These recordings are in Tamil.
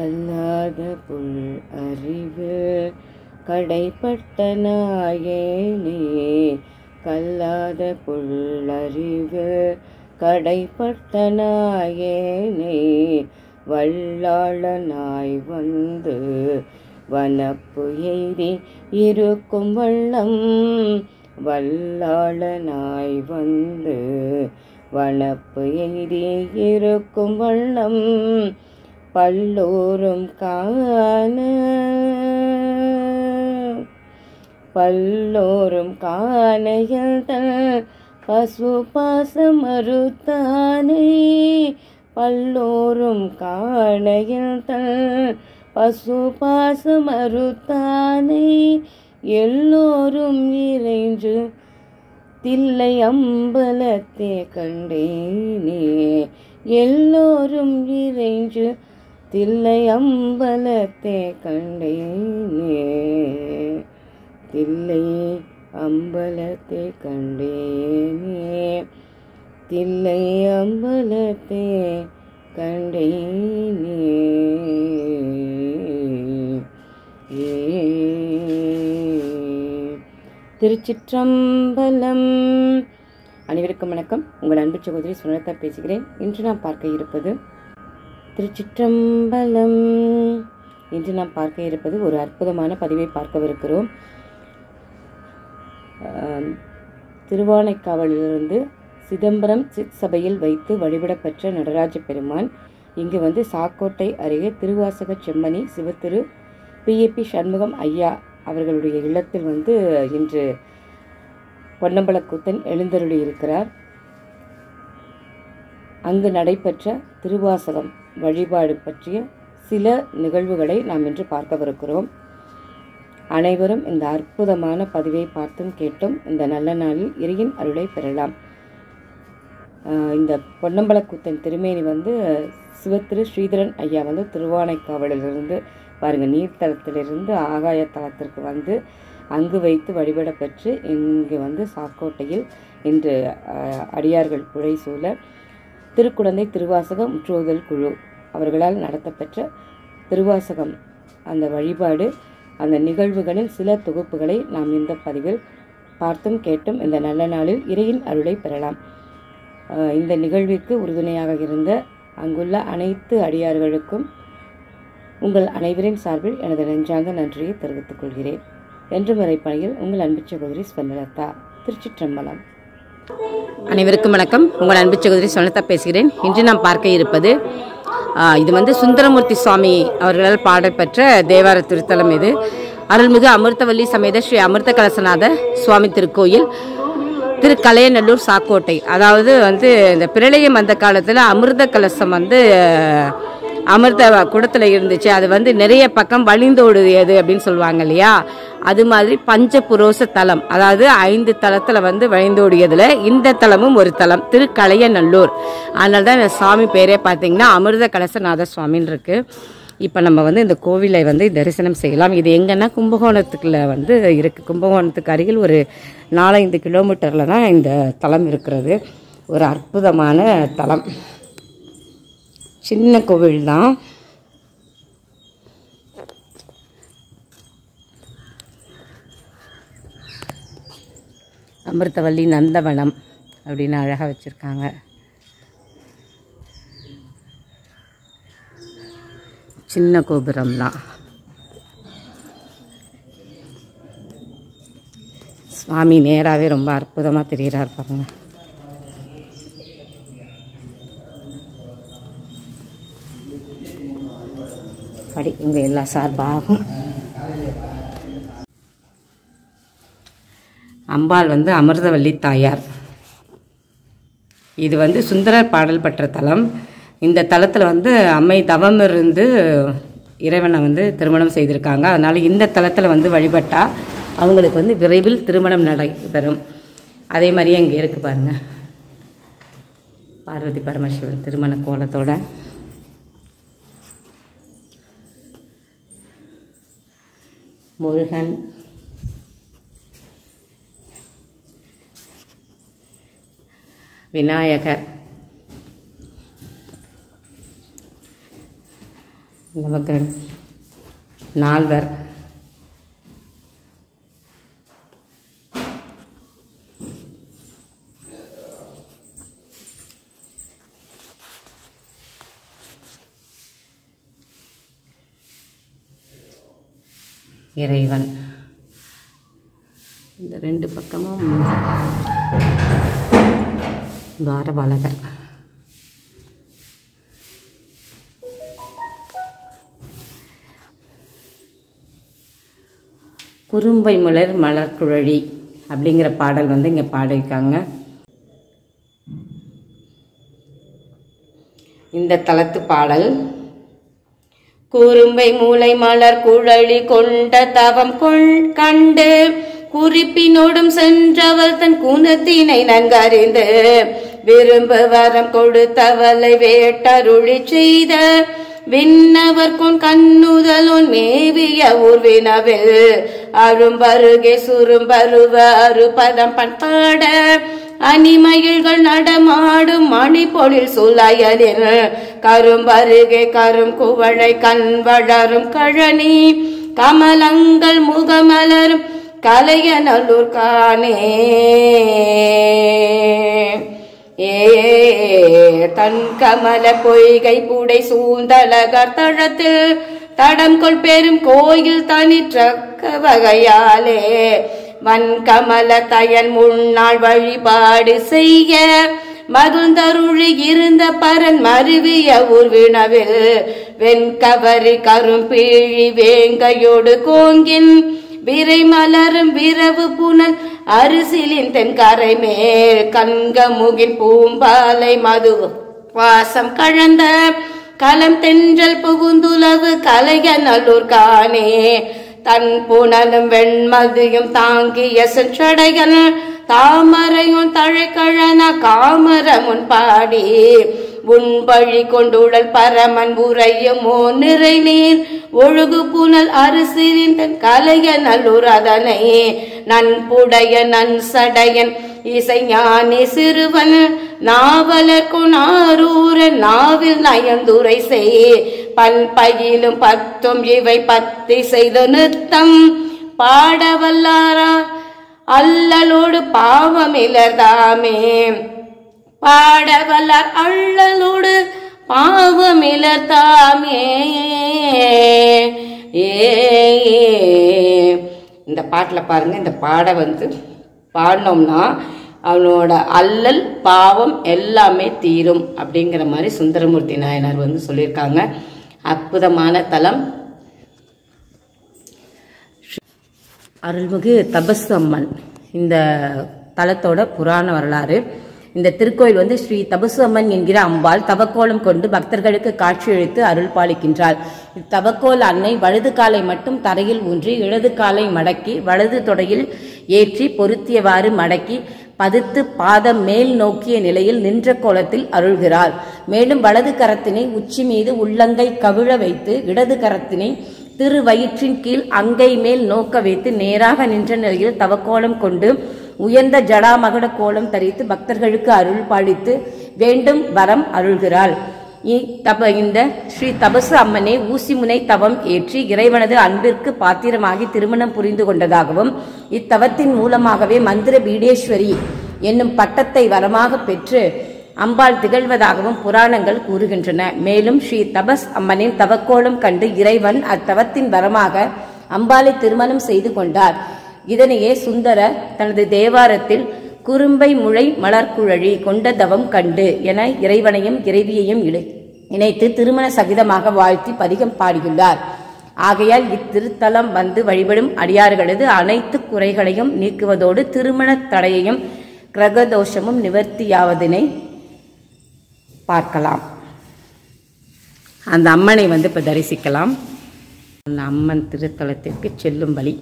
கல்லாத புல் அறிவு கடைப்பட்ட நாயேனே கல்லாத புல்லறிவு கடைப்பட்ட நாயேனே வல்லாளனாய் வந்து வனப்பு எய்தி இருக்கும் வண்ணம் வல்லாளனாய் வந்து வனப்பு எய்தி இருக்கும் வண்ணம் பல்லோரும் காண பல்லோரும் காணையில் பசு பாசம் மறுத்தானே பல்லோரும் காணையில் பசு பாசம் மறுத்தானே எல்லோரும் இறைஞ்சு தில்லை அம்பலத்தே கண்டேனே எல்லோரும் இறைஞ்சு தில்லை அம்பலத்தே கண்டேனே தில்லை அம்பலத்தை கண்டேனே தில்லை அம்பலத்தை கண்டேனே ஏ திருச்சிற்றம்பலம் அனைவருக்கும் வணக்கம் உங்கள் அன்பு சகோதரி சுனலதா பேசுகிறேன் இன்று நாம் பார்க்க இருப்பது திருச்சிற்றம்பலம் இன்று நாம் பார்க்க இருப்பது ஒரு அற்புதமான பதிவை பார்க்கவிருக்கிறோம் ஆம், திருவானைக்காவலிலிருந்து சிதம்பரம் சித் சபையில் வைத்து வழிபடப்பெற்ற நடராஜ பெருமான் இங்கு வந்து சாக்கோட்டை அருகே திருவாசக செம்மணி சிவத்திரு பிஏபி சண்முகம் ஐயா அவர்களுடைய இல்லத்தில் வந்து இன்று பொன்னம்பலக்கூத்தன் எழுந்தருளி இருக்கிறார் அங்கு நடைபெற்ற திருவாசகம் வழிபாடு பற்றிய சில நிகழ்வுகளை நாம் இன்று பார்க்கவிருக்கிறோம் அனைவரும் இந்த அற்புதமான பதிவை பார்த்தும் கேட்டும் இந்த நல்ல நாளில் இறையின் அருளை பெறலாம் ஆஹ் இந்த பொன்னம்பலக்கூத்தன் திருமேனி வந்து சிவத்திரு ஸ்ரீதரன் ஐயா வந்து திருவானைக்காவலிலிருந்து பாருங்கள் நீர்த்தலத்திலிருந்து ஆகாய தலத்திற்கு வந்து அங்கு வைத்து வழிபட பெற்று இங்கு வந்து சாக்கோட்டையில் இன்று ஆஹ், அடியார்கள் புழை சூழ திருக்குடந்தை திருவாசக முற்றோதல் குழு அவர்களால் நடத்தப்பெற்ற திருவாசகம் அந்த வழிபாடு அந்த நிகழ்வுகளின் சில தொகுப்புகளை நாம் இந்த பதிவில் பார்த்தும் கேட்டும் இந்த நல்ல நாளில் இறையின் அருளை பெறலாம் ஆஹ் இந்த நிகழ்விற்கு உறுதுணையாக இருந்த அங்குள்ள அனைத்து அடியார்களுக்கும் உங்கள் அனைவரின் சார்பில் எனது நெஞ்சார்ந்த நன்றியை தெரிவித்துக் கொள்கிறேன் என்றும் இறைப்பணியில் உங்கள் அன்பு சகோதரி ஸ்வர்ணலதா திருச்சிற்றம்பலம் அனைவருக்கும் வணக்கம் உங்கள் அன்பு சகோதரி சொன்னதா பேசுகிறேன் இன்று நாம் பார்க்க இருப்பது ஆ, இது வந்து சுந்தரமூர்த்தி சுவாமி அவர்களால் பாடப்பெற்ற தேவார திருத்தலம் இது அருள்மிகு அமிர்தவல்லி சமேத ஸ்ரீ அமிர்த கலசநாத சுவாமி திருக்கோயில் திரு கலையநல்லூர் சாக்கோட்டை அதாவது வந்து இந்த பிரளயம் வந்த காலத்தில் அமிர்த கலசம் வந்து அமிர்த குடத்தில் இருந்துச்சு அது வந்து நிறைய பக்கம் வழிந்தோடுது அப்படின்னு சொல்லுவாங்க இல்லையா அது மாதிரி பஞ்சபுரோச தலம் அதாவது ஐந்து தலத்தில் வந்து வழிந்தோடியதில் இந்த தலமும் ஒரு தலம் திருக்கலையநல்லூர் அதனால தான் இந்த சாமி பேரே பார்த்தீங்கன்னா அமிர்த கலசநாத சுவாமின்னு இருக்கு இப்போ நம்ம வந்து இந்த கோவிலை வந்து தரிசனம் செய்யலாம் இது எங்கன்னா கும்பகோணத்துக்குள்ள வந்து இருக்கு கும்பகோணத்துக்கு அருகில் ஒரு நாலஞ்சு கிலோமீட்டரில் தான் இந்த தலம் இருக்கிறது ஒரு அற்புதமான தலம் சின்ன கோவில் தான் அமிர்தவல்லி நந்தவனம் அப்படின்னு அழகாக வச்சுருக்காங்க சின்ன கோபுரம் தான் சுவாமி நேராகவே ரொம்ப அற்புதமாக தெரிகிறார் பாருங்க படி இங்கே எல்லா சார்பாகும் அம்பாள் வந்து அமிர்தவல்லி தாயார் இது வந்து சுந்தரர் பாடல் பெற்ற தலம் இந்த தலத்தில் வந்து அம்மை தவம் இருந்து இறைவனை வந்து திருமணம் செய்திருக்காங்க அதனால் இந்த தலத்தில் வந்து வழிபட்டா அவங்களுக்கு வந்து விரைவில் திருமணம் நடைபெறும் அதே மாதிரியே இங்கே இருக்கு பாருங்க பார்வதி பரமசிவன் திருமண கோலத்தோட முருகன் விநாயகர் இந்த பக்கம் நால்வர் இறைவன் இந்த ரெண்டு பக்கமும் துவாரபாலகர் குறும்பை மலர் மலர்குழலி அப்படிங்கிற பாடல் வந்து இங்கே பாடியிருக்காங்க இந்த தலத்து பாடல் குறும்பை மூளை மலர் குழலி கொண்ட தவம் கொள் கண்டு குறிப்பினோடும் சென்றவள் தன் குணத்தினை நன்கறிந்து விரும்பு வரம் கொடுத்தவளை வேட்டருளி செய்த விண்ணவர் கொன் கண்ணுதலோன் மேவிய ஊர்வினவில் அரும்பருகே சுரும்பருவ அறுபதம் பண்பாட அணிமயில்கள் நடமாடும் மணிப்பொழில் சுலையலில் கரும்பருகே கரும் குவளை கண் வளரும் கழனி கமலங்கள் முகமலரும் கலையநல்லூர் காணே ஏ தன் கமல பொய்கை புடை சூழ்ந்தழகர் தழத்தில் தடம் கொள் பெரும் கோயில் தனிற்றக்க வகையாலே வன்கமல தயன் முன்னாள் வழிபாடு செய்ய மதுந்தருளி இருந்த பரன் மருவிய உருவினவில் வெண்கவரி கரும்பீழி வேங்கையோடு கோங்கின் விரை மலரும் விரவு புனல் அரிசிலின் தென்கரை மேல் கண்கமுகின் பூம்பாலை மது வாசம் கழந்த களம் தென்றல் புகுந்துலவு கலைய நல்லூர் காணே தன் புனலும் வெண்மதியும் தாங்கிய சென்றடைகள் தாமரையும் தழைக்கழன காமரமுன் பாடி உன்பழி கொண்டுழல் பரமன் உரையுமோ நிறை நீர் ஒழுகு புனல் அரிசிரின் தன் கலைய நல்லூர் அதனை நன்புடைய நன் சடையன் இசைஞானி சிறுவன் நாவலர் கொணாரூர நாவில் நயந்துரை செய் பல்பயிலும் பத்தும் இவை பத்தி செய்த நிறுத்தம் பாடவல்லாரா அல்லலோடு பாவமிலர்தாமே பாடவல்லார் அள்ளலோடு பாவமிலர்தாமே ஏ இந்த பாட்டில் பாருங்க இந்த பாட வந்து பாடினோம்னா அவனோட அல்லல் பாவம் எல்லாமே தீரும் அப்படிங்கிற மாதிரி சுந்தரமூர்த்தி நாயனார் வந்து சொல்லியிருக்காங்க அற்புதமான தலம் அருள்மிகு தபசு அம்மன் இந்த தலத்தோட புராண வரலாறு இந்த திருக்கோயில் வந்து ஸ்ரீ தபசு அம்மன் என்கிற அம்பாள் தவக்கோலம் கொண்டு பக்தர்களுக்கு காட்சியளித்து அருள் பாலிக்கின்றாள் தவக்கோல் அன்னை வலது காலை மட்டும் தரையில் ஊன்றி இடது காலை மடக்கி வலது தொடையில் ஏற்றி பொருத்தியவாறு மடக்கி பதித்து பாதம் மேல் நோக்கிய நிலையில் நின்ற கோலத்தில் அருள்கிறாள் மேலும் வலது கரத்தினை உச்சி மீது உள்ளங்கை கவிழ வைத்து இடது கரத்தினை திரு வயிற்றின் கீழ் அங்கை மேல் நோக்க வைத்து நேராக நின்ற நிலையில் தவக்கோலம் கொண்டு உயர்ந்த ஜடாமகட கோலம் தரித்து பக்தர்களுக்கு அருள் பாலித்து வேண்டும் வரம் அருள்கிறாள் இ- தப இந்த ஸ்ரீ தபசு அம்மனே ஊசிமுனை தவம் ஏற்றி இறைவனது அன்பிற்கு பாத்திரமாகி திருமணம் புரிந்து கொண்டதாகவும் இத்தவத்தின் மூலமாகவே மந்திர பீடேஸ்வரி என்னும் பட்டத்தை வரமாக பெற்று அம்பாள் திகழ்வதாகவும் புராணங்கள் கூறுகின்றன மேலும் ஸ்ரீ தபஸ் அம்மனின் தவக்கோலம் கண்டு இறைவன் அத்தவத்தின் வரமாக அம்பாளை திருமணம் செய்து கொண்டார் இதனையே சுந்தரர் தனது தேவாரத்தில் குறும்பை முளை மலர்குழலி கொண்ட தவம் கண்டு என இறைவனையும் இறைவியையும் இணை- இணைத்து திருமண சகிதமாக வாழ்த்தி பதிகம் பாடியுள்ளார் ஆகையால் இத்திருத்தலம் வந்து வழிபடும் அடியார்களது அனைத்து குறைகளையும் நீக்குவதோடு திருமணத் தடையையும் கிரகதோஷமும் நிவர்த்தியாவதினை பார்க்கலாம் அந்த அம்மனை வந்து இப்போ தரிசிக்கலாம் அந்த அம்மன் திருத்தலத்திற்கு செல்லும் வழி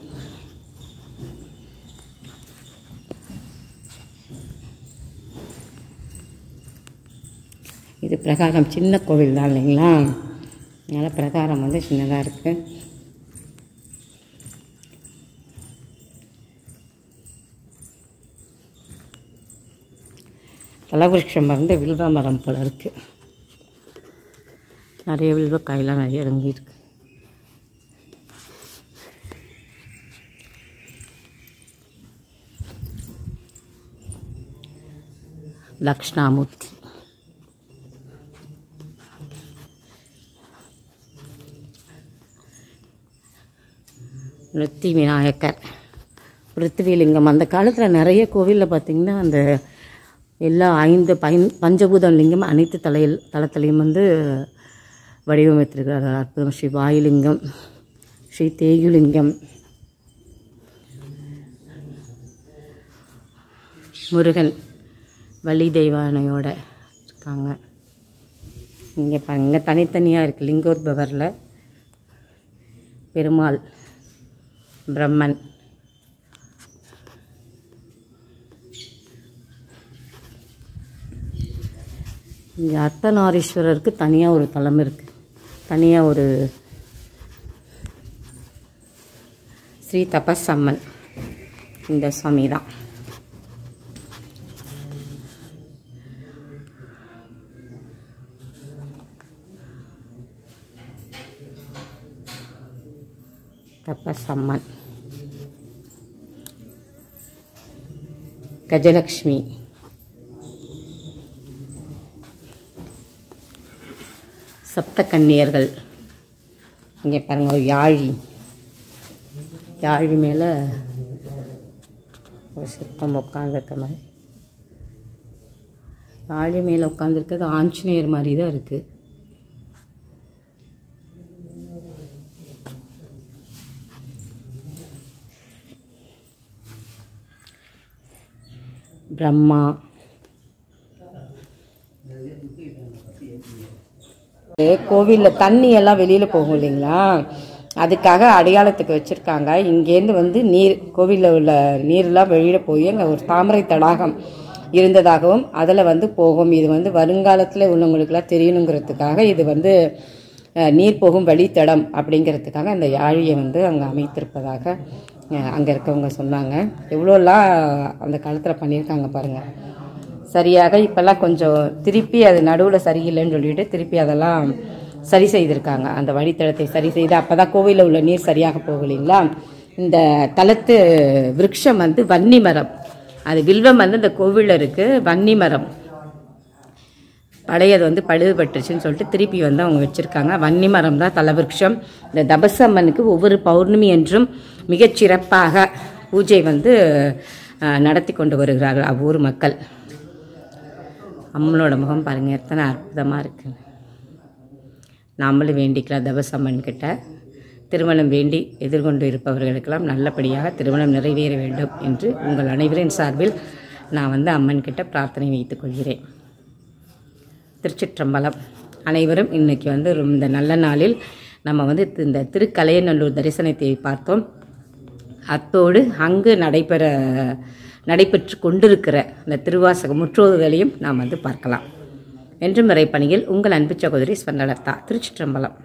இது பிரகாரம் சின்ன கோவில் தான் இல்லைங்களா அதனால் பிரகாரம் வந்து சின்னதாக இருக்குது தலவிருஷம் வந்து வில்வ மரம் போல இருக்குது நிறைய வில்வக்காயெல்லாம் நிறைய இறங்கியிருக்கு தக்ஷணாமூர்த்தி நிறுத்தி விநாயகர் பிருத்திவிலிங்கம் அந்த காலத்தில் நிறைய கோவிலில் பார்த்திங்கன்னா அந்த எல்லா ஐந்து பைன் பஞ்சபூதம் லிங்கம் அனைத்து தலையில் தளத்திலையும் வந்து வடிவமைத்திருக்கிறார்கள் அற்புதம் ஸ்ரீ வாயுலிங்கம் ஸ்ரீ தேயுலிங்கம் முருகன் வள்ளி தெய்வானையோட இருக்காங்க இங்கே பாருங்க தனித்தனியாக இருக்குது லிங்கோத்பவரில் பெருமாள் பிரம்மன் இங்கே அர்த்தநாரீஸ்வரருக்கு தனியாக ஒரு தலம் இருக்குது தனியாக ஒரு ஸ்ரீ தபஸம்மன் இந்த சுவாமி தான் தபஸம்மன் கஜலக்ஷ்மி சப்த கன்னியர்கள் இங்கே பாருங்க ஒரு யாழி யாழி மேலே ஒரு சிற்பம் உட்காந்துருக்க மாதிரி யாழி மேலே உட்காந்துருக்கிறது ஆஞ்சநேயர் மாதிரி தான் இருக்குது பிரம்மா கோவிலில் தண்ணி எல்லாம் வெளியில் போகும் இல்லைங்களா அதுக்காக அடையாளத்துக்கு வச்சுருக்காங்க இங்கேருந்து வந்து நீர் கோவிலில் உள்ள நீர்லாம் வெளியில் போய் அங்கே ஒரு தாமரை தடாகம் இருந்ததாகவும் அதில் வந்து போகும் இது வந்து வருங்காலத்தில் உள்ளவங்களுக்குலாம் தெரியணுங்கிறதுக்காக இது வந்து அஹ், நீர் போகும் வழித்தடம் அப்படிங்கிறதுக்காக அந்த யாழியை வந்து அங்கே அமைத்திருப்பதாக அங்கே இருக்கவங்க சொன்னாங்க எவ்வளோலாம் அந்த காலத்தில் பண்ணியிருக்காங்க பாருங்கள் சரியாக இப்போல்லாம் கொஞ்சம் திருப்பி அது நடுவில் சரியில்லைன்னு சொல்லிட்டு திருப்பி அதெல்லாம் சரி செய்திருக்காங்க அந்த வழித்தடத்தை சரி செய்து அப்போ தான் கோவிலில் உள்ள நீர் சரியாக போகலைங்களா இந்த தலத்து விருட்சம் வந்து வன்னி மரம் அது வில்வம் வந்து இந்த கோவிலில் இருக்குது வன்னி மரம் பழையது வந்து பழுதுபட்டுருச்சுன்னு சொல்லிட்டு திருப்பி வந்து அவங்க வச்சுருக்காங்க வன்னி மரம் தான் தலவிருட்சம் இந்த தபசம்மனுக்கு ஒவ்வொரு பௌர்ணமி என்றும் மிகச் சிறப்பாக பூஜை வந்து அஹ், நடத்தி கொண்டு வருகிறார்கள் அவ்வூர் மக்கள் அம்மனோட முகம் பாருங்கள் எத்தனை அற்புதமாக இருக்குது நாமளும் வேண்டிக்கலாம் தபசம்மன் கிட்ட திருமணம் வேண்டி எதிர்கொண்டு இருப்பவர்களுக்கெல்லாம் நல்லபடியாக திருமணம் நிறைவேற வேண்டும் என்று உங்கள் அனைவரின் சார்பில் நான் வந்து அம்மன் கிட்ட பிரார்த்தனை வைத்துக் கொள்கிறேன் திருச்சிற்றம்பலம் அனைவரும் இன்னைக்கு வந்து ரொம்ப- இந்த நல்ல நாளில் நம்ம வந்து தி- இந்த திருக்கலையநல்லூர் தரிசனத்தை பார்த்தோம் அத்தோடு அங்கு நடைபெற நடைபெற்று கொண்டிருக்கிற இந்த திருவாசக முற்றோதுகளையும் நாம் வந்து பார்க்கலாம் என்றும் வரை பணியில் உங்கள் அன்பு சகோதரி ஸ்வர்ணலதா திருச்சிற்றம்பலம்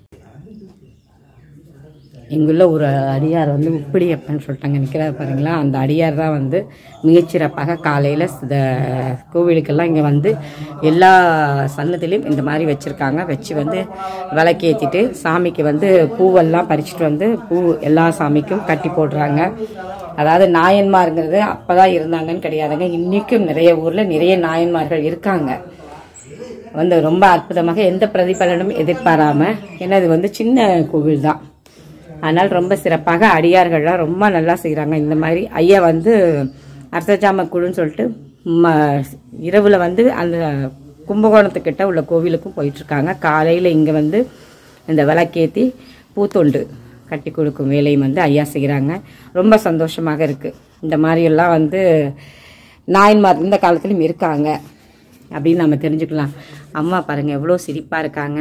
இங்குள்ள ஒரு அடியார் வந்து உப்பிடியப்பன்னு சொல்லிட்டாங்க நிற்கிறார் பாருங்களா அந்த அடியார் தான் வந்து மிகச்சிறப்பாக காலையில் இந்த கோவிலுக்கெல்லாம் இங்கே வந்து எல்லா சன்னதிலையும் இந்த மாதிரி வச்சுருக்காங்க வச்சு வந்து விளக்கேற்றிட்டு சாமிக்கு வந்து பூவெல்லாம் பறிச்சுட்டு வந்து பூ எல்லா சாமிக்கும் கட்டி போடுறாங்க அதாவது நாயன்மாருங்கிறது அப்போ தான் இருந்தாங்கன்னு கிடையாதுங்க இன்றைக்கும் நிறைய ஊரில் நிறைய நாயன்மார்கள் இருக்காங்க வந்து ரொம்ப அற்புதமாக எந்த பிரதிபலனும் எதிர்பாராம ஏன்னா இது வந்து சின்ன கோவில் தான் அதனால் ரொம்ப சிறப்பாக அடியார்கள்லாம் ரொம்ப நல்லா செய்கிறாங்க இந்த மாதிரி ஐயா வந்து அர்த்தஜாம குழுன்னு சொல்லிட்டு ம இரவில் வந்து அந்த கும்பகோணத்துக்கிட்ட உள்ள கோவிலுக்கும் போயிட்டுருக்காங்க காலையில் இங்கே வந்து இந்த விளக்கேற்றி பூத்தொண்டு கட்டி கொடுக்கும் வேலையும் வந்து ஐயா செய்கிறாங்க ரொம்ப சந்தோஷமாக இருக்குது இந்த மாதிரியெல்லாம் வந்து நாயன்மார் இந்த காலத்துலையும் இருக்காங்க அப்படின்னு நம்ம தெரிஞ்சுக்கலாம் அம்மா பாருங்கள் எவ்வளோ சிரிப்பாக இருக்காங்க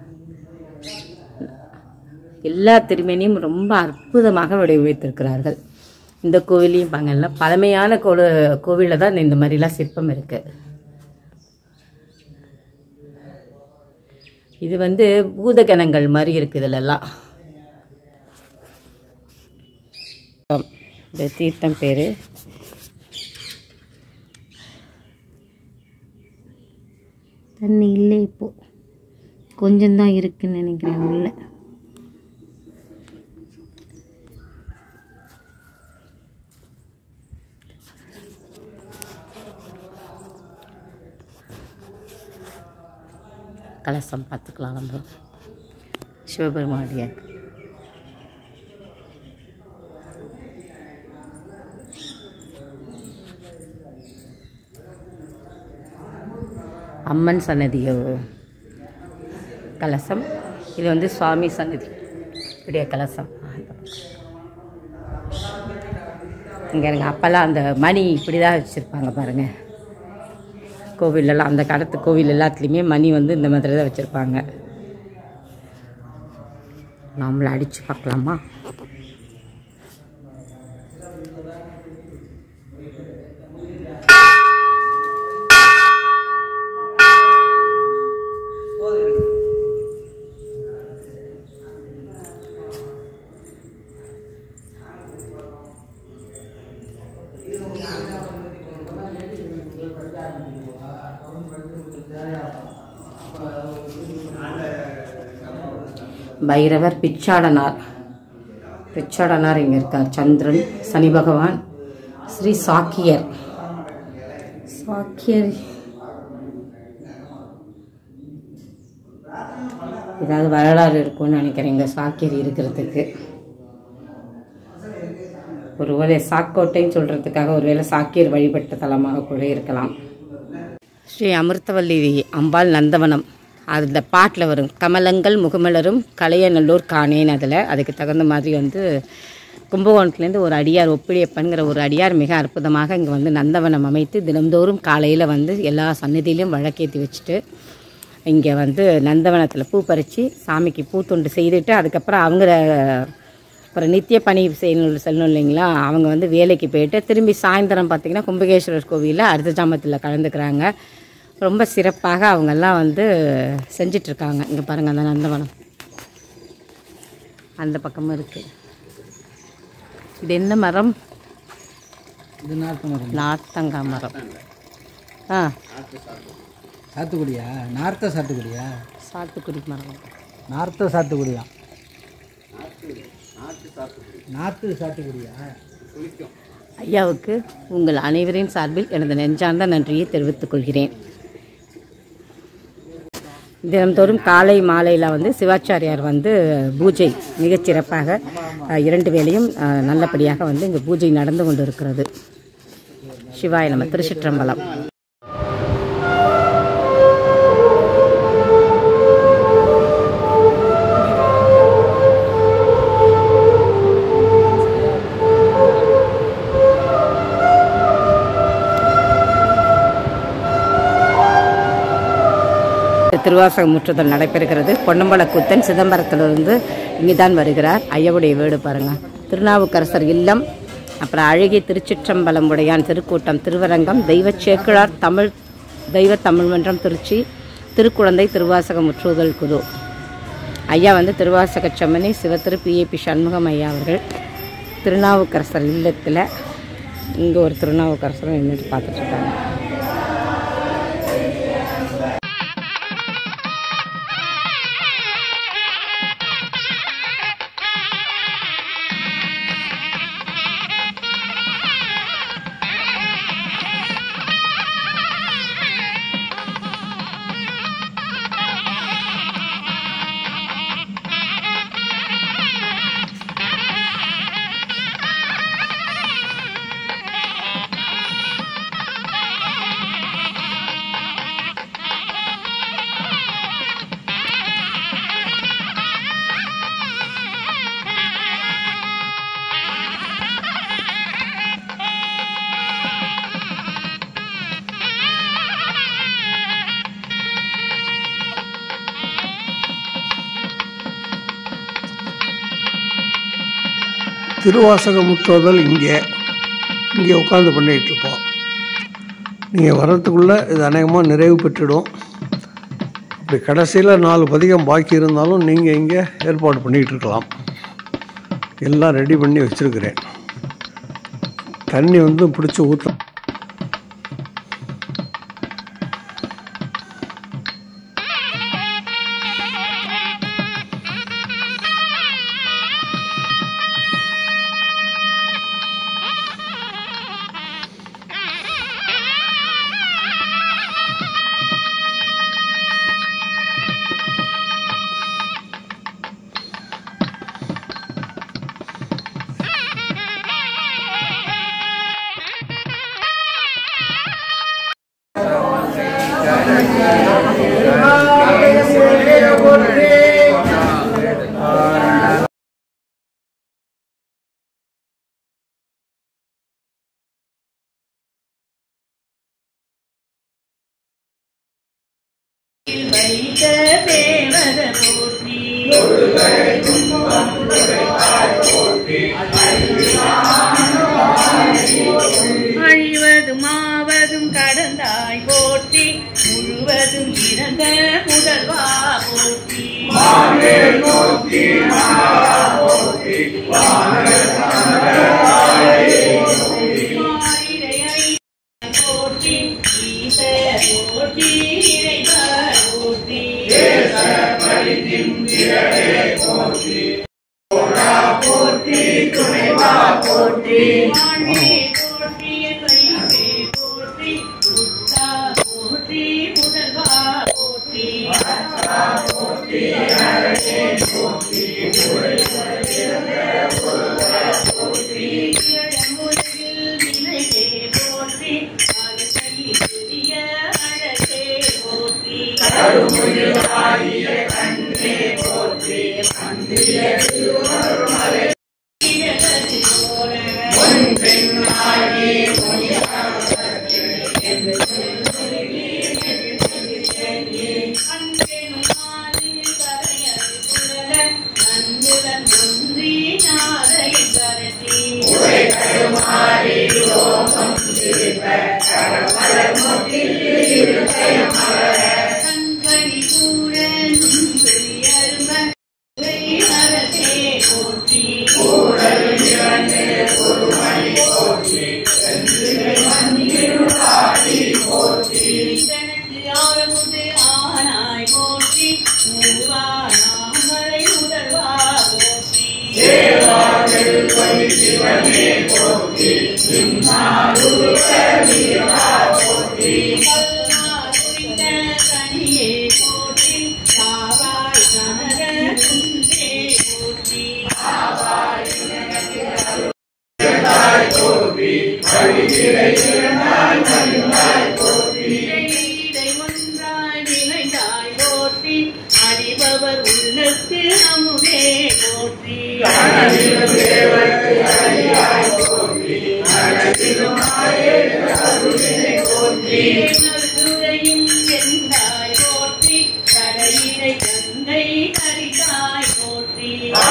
எல்லா திருமேனியும் ரொம்ப அற்புதமாக வடிவமைத்திருக்கிறார்கள் இந்த கோவிலையும் பாங்கல்ல பழமையான கோல கோவிலில் தான் இந்த மாதிரிலாம் சிற்பம் இருக்கு இது வந்து பூதகணங்கள் மாதிரி இருக்கு இதுலெல்லாம் இந்த தீர்த்தம் பேர் தண்ணி இல்லை இப்போ கொஞ்சம்தான் இருக்குன்னு நினைக்கிறேன் உள்ள கலசம் பார்த்துக்கலாம் நம்ம சிவபெருமானுடைய அம்மன் சன்னதியோ கலசம் இது வந்து சுவாமி சன்னதி இப்படிய கலசம் இங்கே இருங்க அப்போல்லாம் அந்த மணி இப்படி தான் வச்சுருப்பாங்க பாருங்கள் கோவிலெல்லாம் அந்த காலத்து கோவில் எல்லாத்துலேயுமே மணி வந்து இந்த மாதிரி தான் வச்சுருப்பாங்க நாமளை அடித்து பார்க்கலாமா பைரவர் பிச்சாடனார் பிச்சாடனார் இங்கே இருக்கார் சந்திரன் சனி பகவான் ஸ்ரீ சாக்கியர் சாக்கியர் ஏதாவது வரலாறு இருக்கும்னு நினைக்கிறேன் இங்கே சாக்கியர் இருக்கிறதுக்கு ஒருவேளை சாக்கோட்டைன்னு சொல்கிறதுக்காக ஒருவேளை சாக்கியர் வழிபட்ட தலமாக கூட இருக்கலாம் ஸ்ரீ அமிர்தவல்லி அம்பாள் நந்தவனம் அந்த பாட்டில் வரும் கமலங்கள் முகமலரும் கலையநல்லூர் காணேன் அதில் அதுக்கு தகுந்த மாதிரி வந்து கும்பகோணத்துலேருந்து ஒரு அடியார் ஒப்பிடியப்பன்கிற ஒரு அடியார் மிக அற்புதமாக இங்கே வந்து நந்தவனம் அமைத்து தினந்தோறும் காலையில் வந்து எல்லா சன்னதியிலையும் வழக்கேற்றி வச்சுட்டு இங்கே வந்து நந்தவனத்தில் பூ பறித்து சாமிக்கு பூத்தொண்டு செய்துட்டு அதுக்கப்புறம் அவங்க அப்புறம் நித்திய பணி செய்யணும் செல்லணும் இல்லைங்களா அவங்க வந்து வேலைக்கு போயிட்டு திரும்பி சாயந்தரம் பார்த்திங்கன்னா கும்பகேஸ்வரர் கோவிலில் அர்த்த ஜாமத்தில் கலந்துக்கிறாங்க ரொம்ப சிறப்பாக அவங்கெல்லாம் வந்து செஞ்சிட்ருக்காங்க இங்கே பாருங்கள் அந்த நந்தவனம் அந்த பக்கமும் இருக்குது இது என்ன மரம் இது நாட்டு மரம் நார்த்தங்காய் மரம் ஆ சாத்துக்குடியா நார்த்த சாத்துக்குடியா சாத்துக்குடி மரம் நார்த்த சாத்துக்குடியா நாத்து சாத்துக்குடியா ஐயாவுக்கு உங்கள் அனைவரின் சார்பில் எனது நெஞ்சார்ந்த நன்றியை தெரிவித்துக் கொள்கிறேன் தினந்தோறும் காலை மாலையில் வந்து சிவாச்சாரியார் வந்து பூஜை மிகச் சிறப்பாக அஹ், இரண்டு வேளையும் அஹ், நல்லபடியாக வந்து இங்கே பூஜை நடந்து கொண்டு இருக்கிறது சிவாய நம்ம திருச்சிற்றம்பலம் திருவாசக முற்றுதல் நடைபெறுகிறது பொன்னம்பலக்கூத்தன் சிதம்பரத்திலிருந்து இங்கே தான் வருகிறார் ஐயாவுடைய வீடு பாருங்க திருநாவுக்கரசர் இல்லம் அப்புறம் அழகிய திருச்சிற்றம்பலம் உடையான் திருக்கூட்டம் திருவரங்கம் தெய்வ சேக்கிழார் தமிழ் தெய்வ தமிழ் மன்றம் திருச்சி திருக்குழந்தை திருவாசக முற்றுதல் குழு ஐயா வந்து திருவாசக செம்மனி சிவத்திரு பிஏபி சண்முகம் ஐயா அவர்கள் திருநாவுக்கரசர் இல்லத்தில் இங்கே ஒரு திருநாவுக்கரசரும் நின்றுட்டு பார்த்துட்ருக்காங்க திருவாசக முற்றோதல் இங்கே இங்கே உட்காந்து பண்ணிகிட்டு இருப்போம் நீங்கள் வர்றதுக்குள்ளே இது அநேகமாக நிறைவு பெற்றுடும் இப்படி கடைசியில் நாலு பதிகம் பாக்கி இருந்தாலும் நீங்கள் இங்கே ஏற்பாடு பண்ணிகிட்டு இருக்கலாம் எல்லாம் ரெடி பண்ணி வச்சுருக்கிறேன் தண்ணி வந்து பிடிச்சி ஊற்ற தொட்டில் வைத்த தேவத போற்றி அழிவதும் ஆவதும் கடந்தாய் போற்றி முழுவதும் இறந்த முதல்வா போற்றி மாறிடையை போற்றி ஈச போற்றி இறைவ போற்றி ஆண்டே போற்றி வைப்பே போற்றி உத்தா போற்றி முதல்வா போற்றி இளமுலகில் வினையே போற்றி அழகை பெரிய அழகே போற்றி இடது போல அன்பெனும் ஆதி கரையது புலல நன்புடன் ஒன்றி நாரை கரட்டி கண்களி கூட நுண்துளி அரும உரை அரசே போற்றி இதனுக்கு ஆரமுது ஆனாய் போற்றி மூவா நாமரை முதல்வா போற்றி கல்லார் புரிந்த கனியே போற்றி காவாய் கனக குன்றே போற்றி இதை ஒன்றாய் விளைந்தாய் போற்றி அறிபவர் உள்ளத்து அமுதே போற்றி தேவதுரையும் எந்தாய் போற்றி கரையிலை கங்கை கரிதாய் போற்றி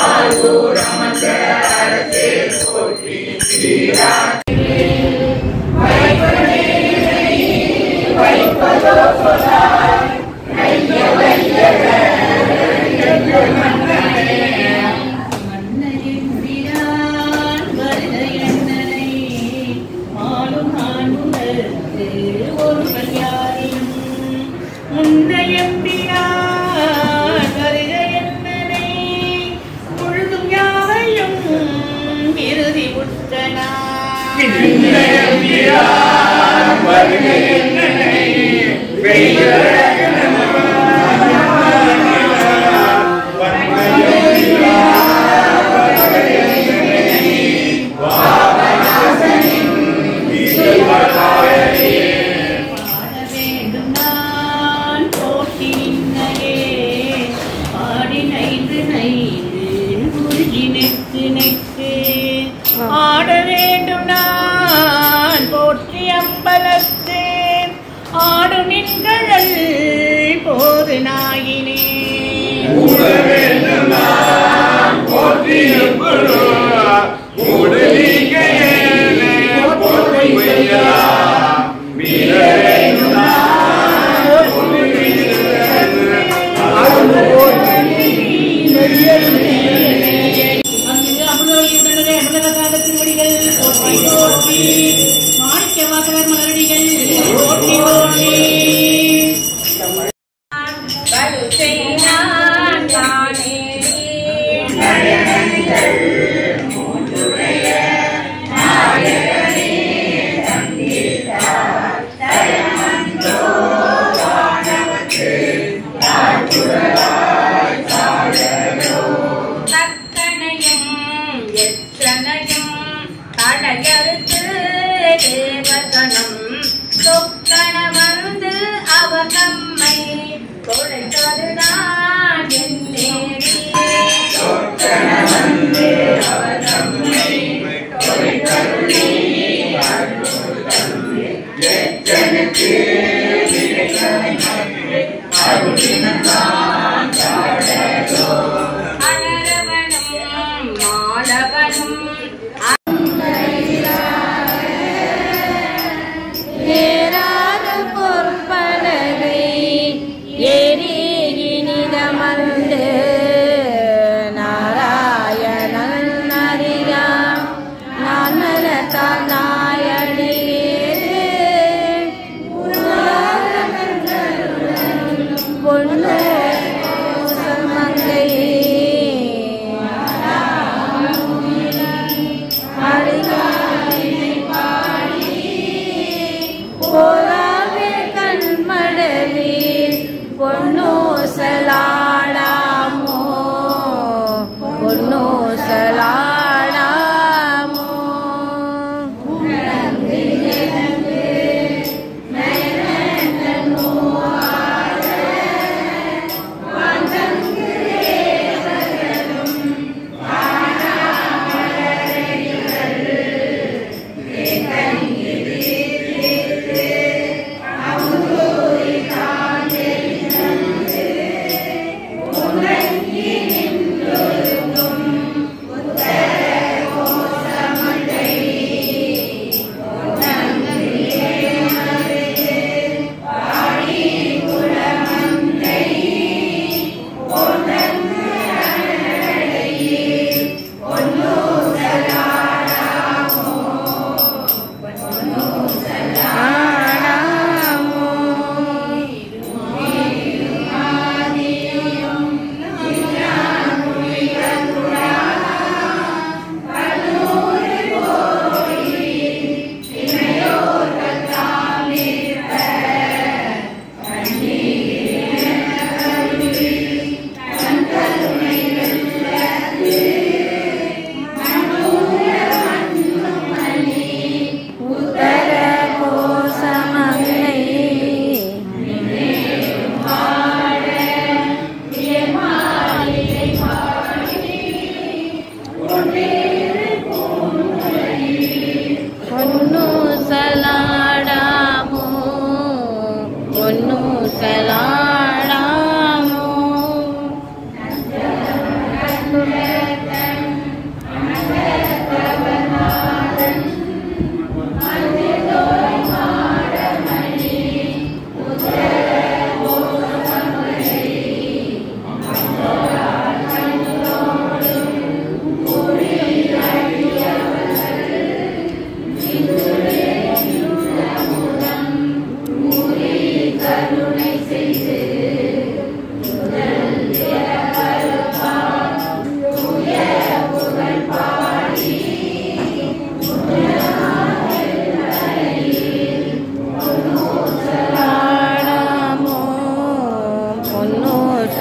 மன்னையின் பிரான் வருக எண்ணனை மாலும் நான் உணர்ந்து ஒருவன் யாரும் முன்னையம் பிரான் வருக எண்ணனை முழுதும் யாவையும் இறுதி உற்றனா பாட வேண்டும் நான் போட்டி நின்னையே ஆடி நைந்து நைந்து உருகி நெட்டு நெட்டு ஆட வேண்டும் நான் போற்றி அம்பலத்து ஆடு நின்கழல் போது நாயினே அங்கு அமுதொலி உடனே அமிர்த காலத்தின் முடிகள் போற்றி போற்றி மாணிக்க வாசகர் மலரடிகள் போற்றி போற்றி தக்கனையும் எத்தனையும் தடையறுத்து தேவகணம் சொக்கண மருந்து அவர் தம்மை தொலைத்ததுதான் என் தேடி அருள் அழகவனும் மாலவனும் ஏறாத பொற்பனகை ஏறி இனிதமர்ந்து நாராயணன் அறியா நான் மனத்தால் நாயடியேறு பொண்ணு மங்கை போராவே கண்மடவே பொன்னூசலாடாமோ பொன்னூசலாடாமோ உத்தர கோசமங்கை பொன்னு சலாடாமோ பொன்னு சலாடாமோ சலாடாமோ பொன்னு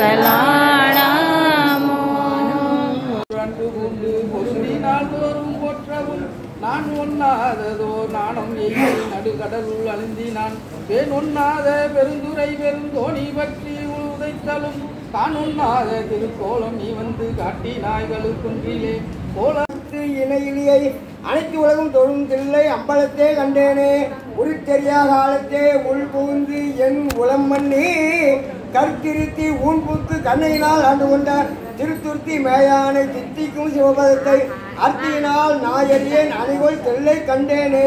சலாடாமோ அன்பு கொண்டு பொருந்தி நாள்தோறும் போற்றவும் நான் ஒண்ணாததோ நாணம் எய்தி நடுகடலுள் அழுந்தினான் பேன் ஒண்ணாத பெருந்துரை பெருந்தோணி பற்றி உதைத்தலும் தான் ஒண்ணாத திருக்கோலம் நீ வந்து காட்டினாய்களு குன்றிலே கோலத்து இணையிலியை அனைத்து உலகம் தொழும் தில்லை அம்பலத்தே கண்டேனே உருத்தெரியா காலத்தே உள் புகுந்து என் உளம் மண்ணி கற்கிருத்தி ஊன்புத்து கண்ணையினால் ஆண்டு கொண்ட திருத்துர்த்தி மேயானை தித்திக்கும் சிவபதத்தை அர்த்தியினால் நாயறியேன் அணிகோல் தெல்லை கண்டேனே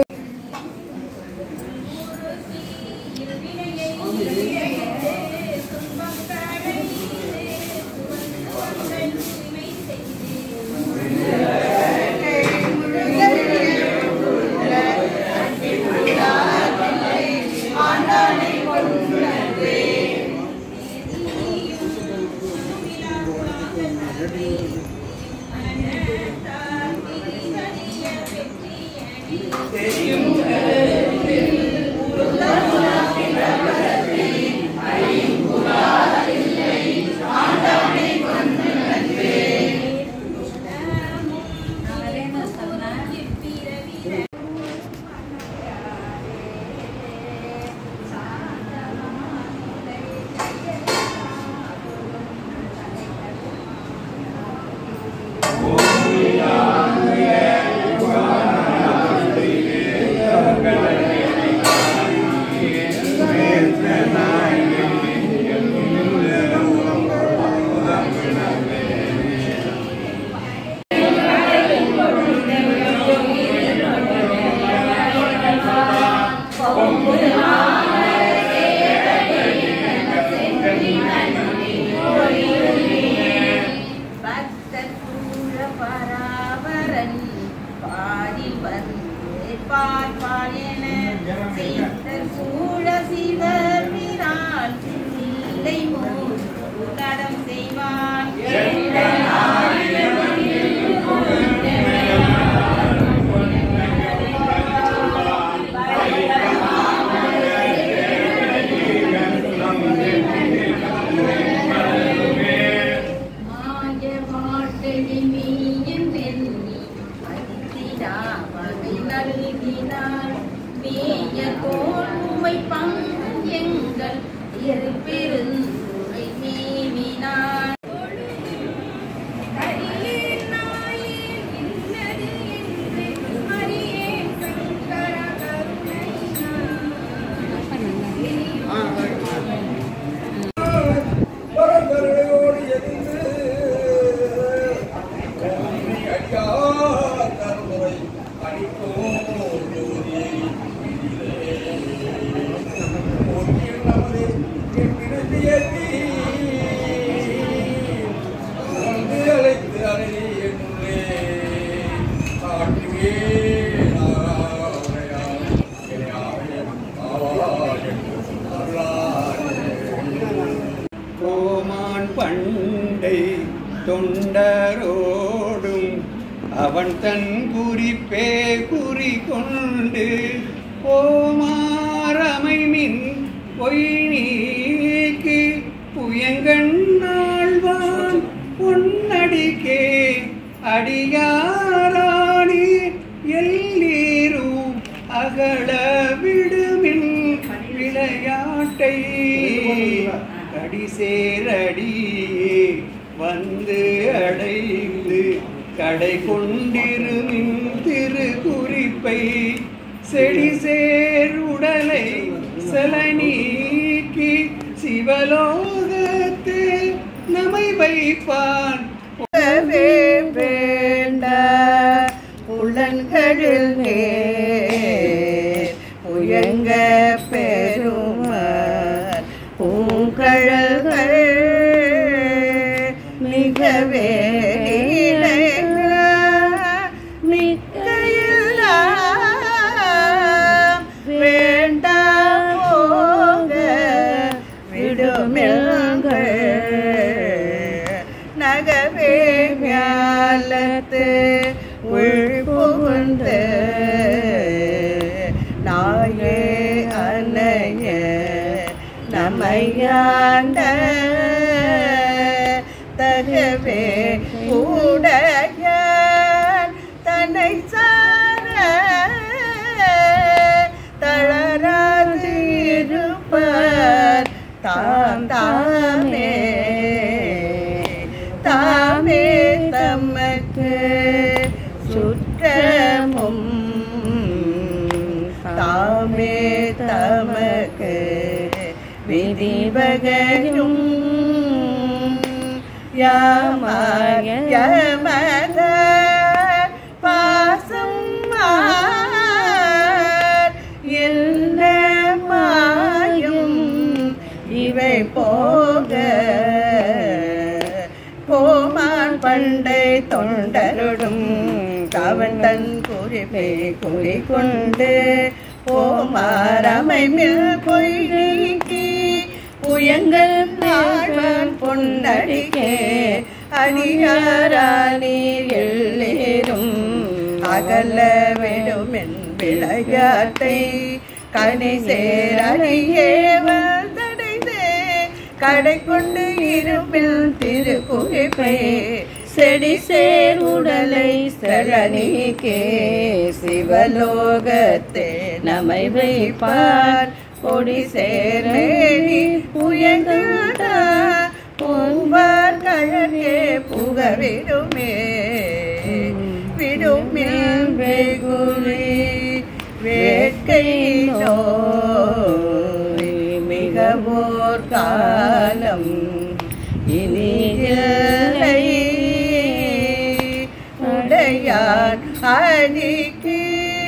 வந்து பார்ப்பார் என சித்தர் சூழ சிவபிரான் இல்லை மூர் உலகம் செய்வான் மாய வாழ்க்கையை நீயும் எண்ணி மதித்திடா வகை நல்கினார் மேய தோல்மை பங்கு எங்கள் பெருந்துரை மேவினார் அடியேன் நாயேன் இன்னது என்று அறியேன் சங்கர கருணையினார். பரம்பரையோடு எதிர்ந்து அடியார் தருமுறை அடிக்கும் ஜோதியை போற்றியில் நமது எம்பிடுத்தி ஏற்றி வந்து அழைத்து அணைதி என்னுள்ளே காட்டுவே நாராயணாய் இணையாவே ஆவாய் என்று அருளாரே. கோமான் பண்டை தொண்டரோடும் அவன் தன் குறிப்பே குறி கொண்டு ஓமாரமை மின் பொய் நீக்கி புயங்கண்ணாழ்வான் பொன்னடிக்கே அடியாராணி எல்லீரும் அகல விடுமின் விளையாட்டை கடிசேரடியே வந்து அடைந்து கடை கொண்டிருமின் திரு குறிப்பை செடி சேர் உடலை செல நீக்கி சிவலோகத்து நமை வைப்பான் வேண்ட புலன்களில் நேர் உயங்க பெருமார் பூங்கழல்கள் மிகவே மிக்கையெல்லாம் வேண்டா போங்க விடுமில்கள் நகவே ஞாலத்து உள் புகுந்து நாயே அனைய நமையாண்ட தகவே உடைய தன்னை சார தளராதிருப்பார் தாம் தாமே தாமே தமக்கு சுற்றமும் தாமே தமக்கு விதிவகையும் யாமாய யமத பாசம் என்ன மாயும் இவை போக கோமான் பண்டை தொண்டருடும் கவன் தன் குறிப்பை குறிக்கொண்டு ஓமாரமைமில் பொய் நீக்கி புயங்கள் நாழ்வன் பொன்னடிக்கே அடியாரானீர் எல்லேரும் அகல விடுமென் விளையாட்டை கனி சேரடியே வந்தடைந்து கடை கொண்டு இருப்பில் திருக்குறிப்பை செடி சேர் உடலை செலனிக்கே சிவலோகத்தே நமை வைப்பார் கொடி சேர்மேனி புயங்கடா பூவார் கழகே புக விடுமே விடுமில் வெகுளி வேட்கை நோய் மிகவோர் காலம் இனி இல்லை உடையார் அணிக்கு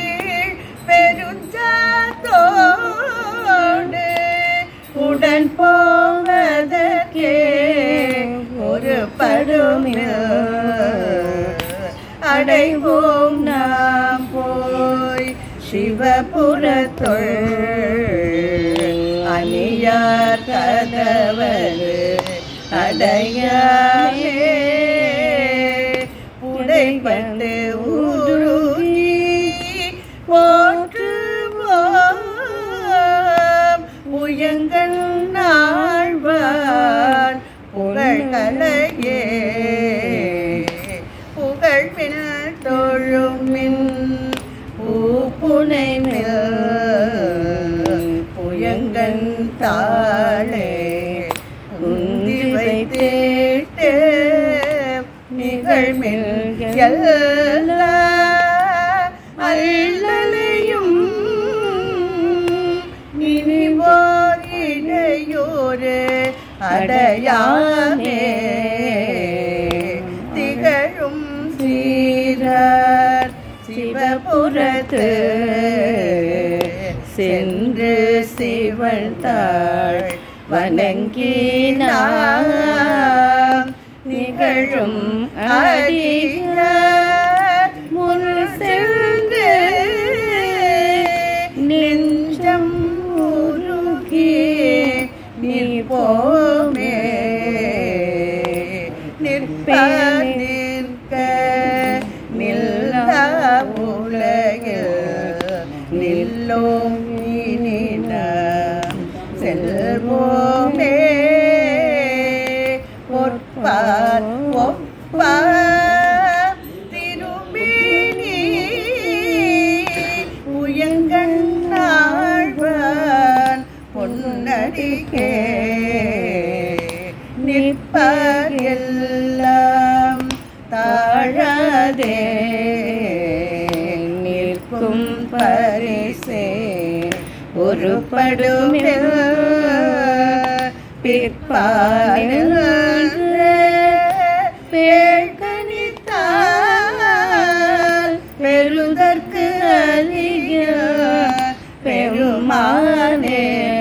பெருஞ்சாத்தோடு உடன் போவதற்கே ஒரு படுமில் அடைவோம் நாம் போ சிவபுரத்தொள் அணியார் கதவது அடையாமே உடைபட்டு உருகி போற்றுவோம் உயங்கள் நாழ்வார் புகழ்களையே புகழ்பின் தொழுமின் பூப்புனை புயங்கன் தாளே உந்தி வைத்தேட்டு நிகழ்மில் எல்லா அல்லலையும் நினைவோர் இடையோரு அடையாமே திகழும் சீரர் சிவபுரத்து சென்று சிவன் தாழ் வணங்கினார் நிகழும் அடிய முன் சென்று நெஞ்சம் உருகி நிற்போமே நிற்ப நிற்க நில்லா உலகில் நில்லோம் இனிடம் செல்வோமே ஒற்பார் ஒப்பார் திருமேனி உயங்கண் ஆழ்வான் பொன்னடிக்கே நிற்பார் எல்லாம் தாழாதே நிற்கும் பரிசே ஒருபடுமில் பிற்பாலில் பேழ்கணித்தால் பெறுதற்கு அழிய பெருமானே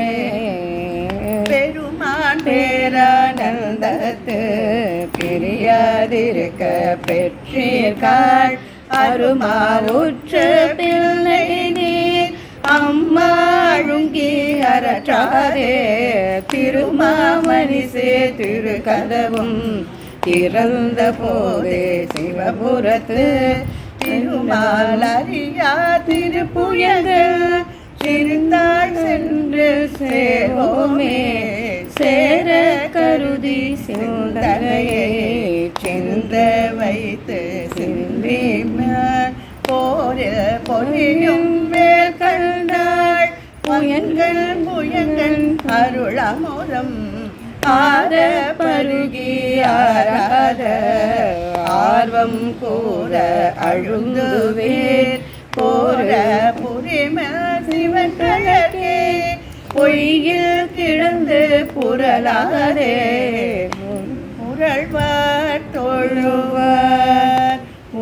பெருமான் பேரானந்தத்து பிரியாதிருக்க பெற்றீர்கள் அருமாவுற்ற பிள்ளை நீர் அம்மாழுங்கி அரற்றாரே திருமாமணிசே திருக்கதவும் திறந்த போதே சிவபுரத்து திருமாலறியா திருப்புயங்கள் சிறுந்தாள் சென்று சேவோமே சேர கருதி சிந்தனையை சிந்த வைத்து சிந்திமார் போரில் பொழியும் மேல் கண்டாள் புயங்கள் புயங்கள் அருளமுதம் ஆர பருகி ஆராத ஆர்வம் கூற அழுந்துவேர் போர புரிம சிவக்கழகே பொய்யில் கிடந்து புரளாதே புரள்வார் தொழுவார்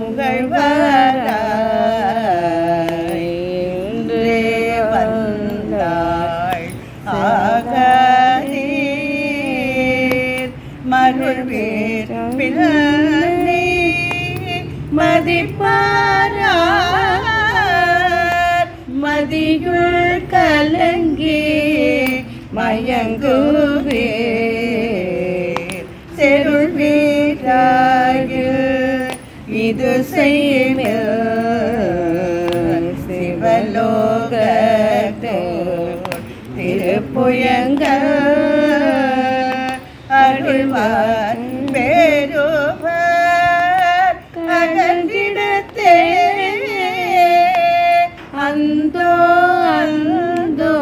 புகழ்வாராய் இன்றே வந்தாள் ஆகீர் மருள்வீர் பிள்ளை மதிப்பாரார் மதியுள் கலங்கி மயங்குவே செருள் வீராகில் இது செய்மில் சிவலோகத்தோ திருப்புயங்கள் அருள்வார் பேருவர் அகன்றிடத்தே அந்தோ அந்தோ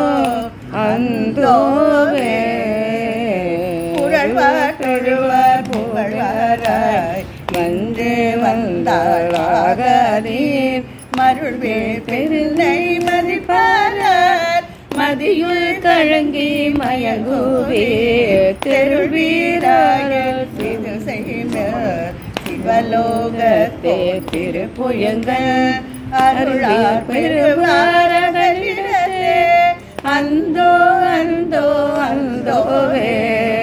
அந்தோவே புகழ்வார் தொழுவார் புகழ்வாராய் வந்து வந்தாளாகதீர் மருள்வே பெருந்தை மதிப்பாரார் மதியுள் கழங்கி மயங்குவே தெருள் வீராக சிறு செய்த சிவலோகத்தே திருப்புயங்கள் அருளார் பெருவாரகளிடத்தே அந்தோ அந்தோ அந்தோவே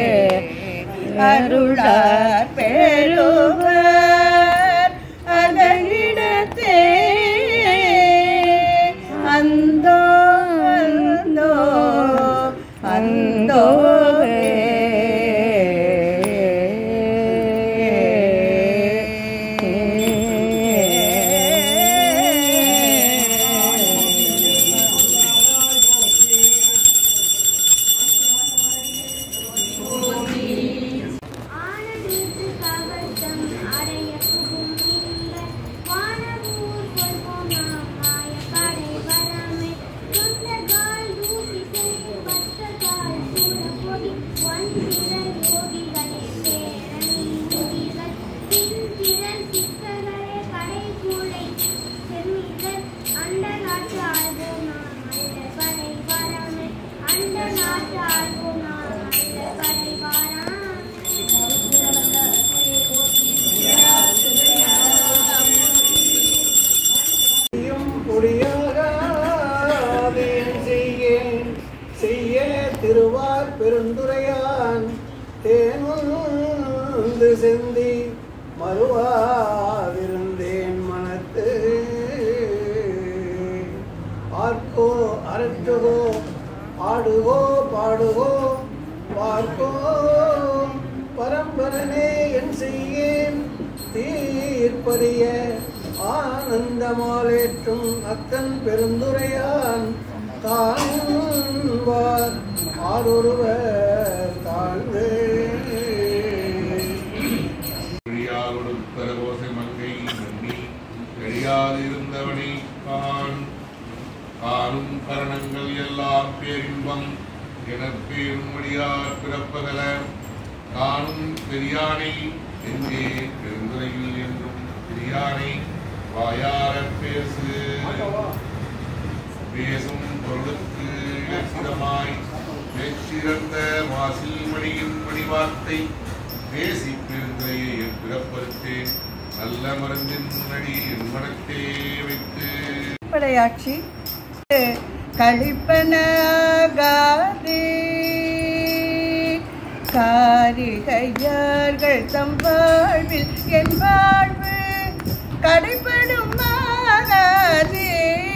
அருளார் பெருவர் அதனிடத்தே சிந்தி மறுவாதிருந்தேன் மனத்து ஆர்க்கோ அரற்றுகோ ஆடுகோ பாடுகோ பார்க்கோ பரம்பரனே என் செய்யேன் தீர்ப்பறிய ஆனந்தமாலேற்றும் அக்கன் பெருந்துரையான் காண்பார் ஆரொருவர் தாழ்ந்து வெளியாலொடுத்தர ஓசை மங்கை மன்னி வெளியாதிருந்தவனை காண் காணும் கரணங்கள் எல்லாம் பேரின்பம் எனப் பேரும்படியார் பிறப்பகல காணும் பெரியானை எங்கே பெருந்துறையில் என்றும் பெரியானை வாயாரப் பேசு பேசும் பொருளுக்கு இலட்சிதமாய் வெற்றிறந்த வாசில் மணியின் மணிவார்த்தை பேசி பெருந்தையை என் பிறப்பறுத்தேன் நல்ல மருந்தின் முன்னடி என் மனத்தே வைத்து படையாட்சி கழிப்பனாகாதே காரிகையார்கள் தம் வாழ்வில் என் வாழ்வு கடைப்படும் ஆகாதே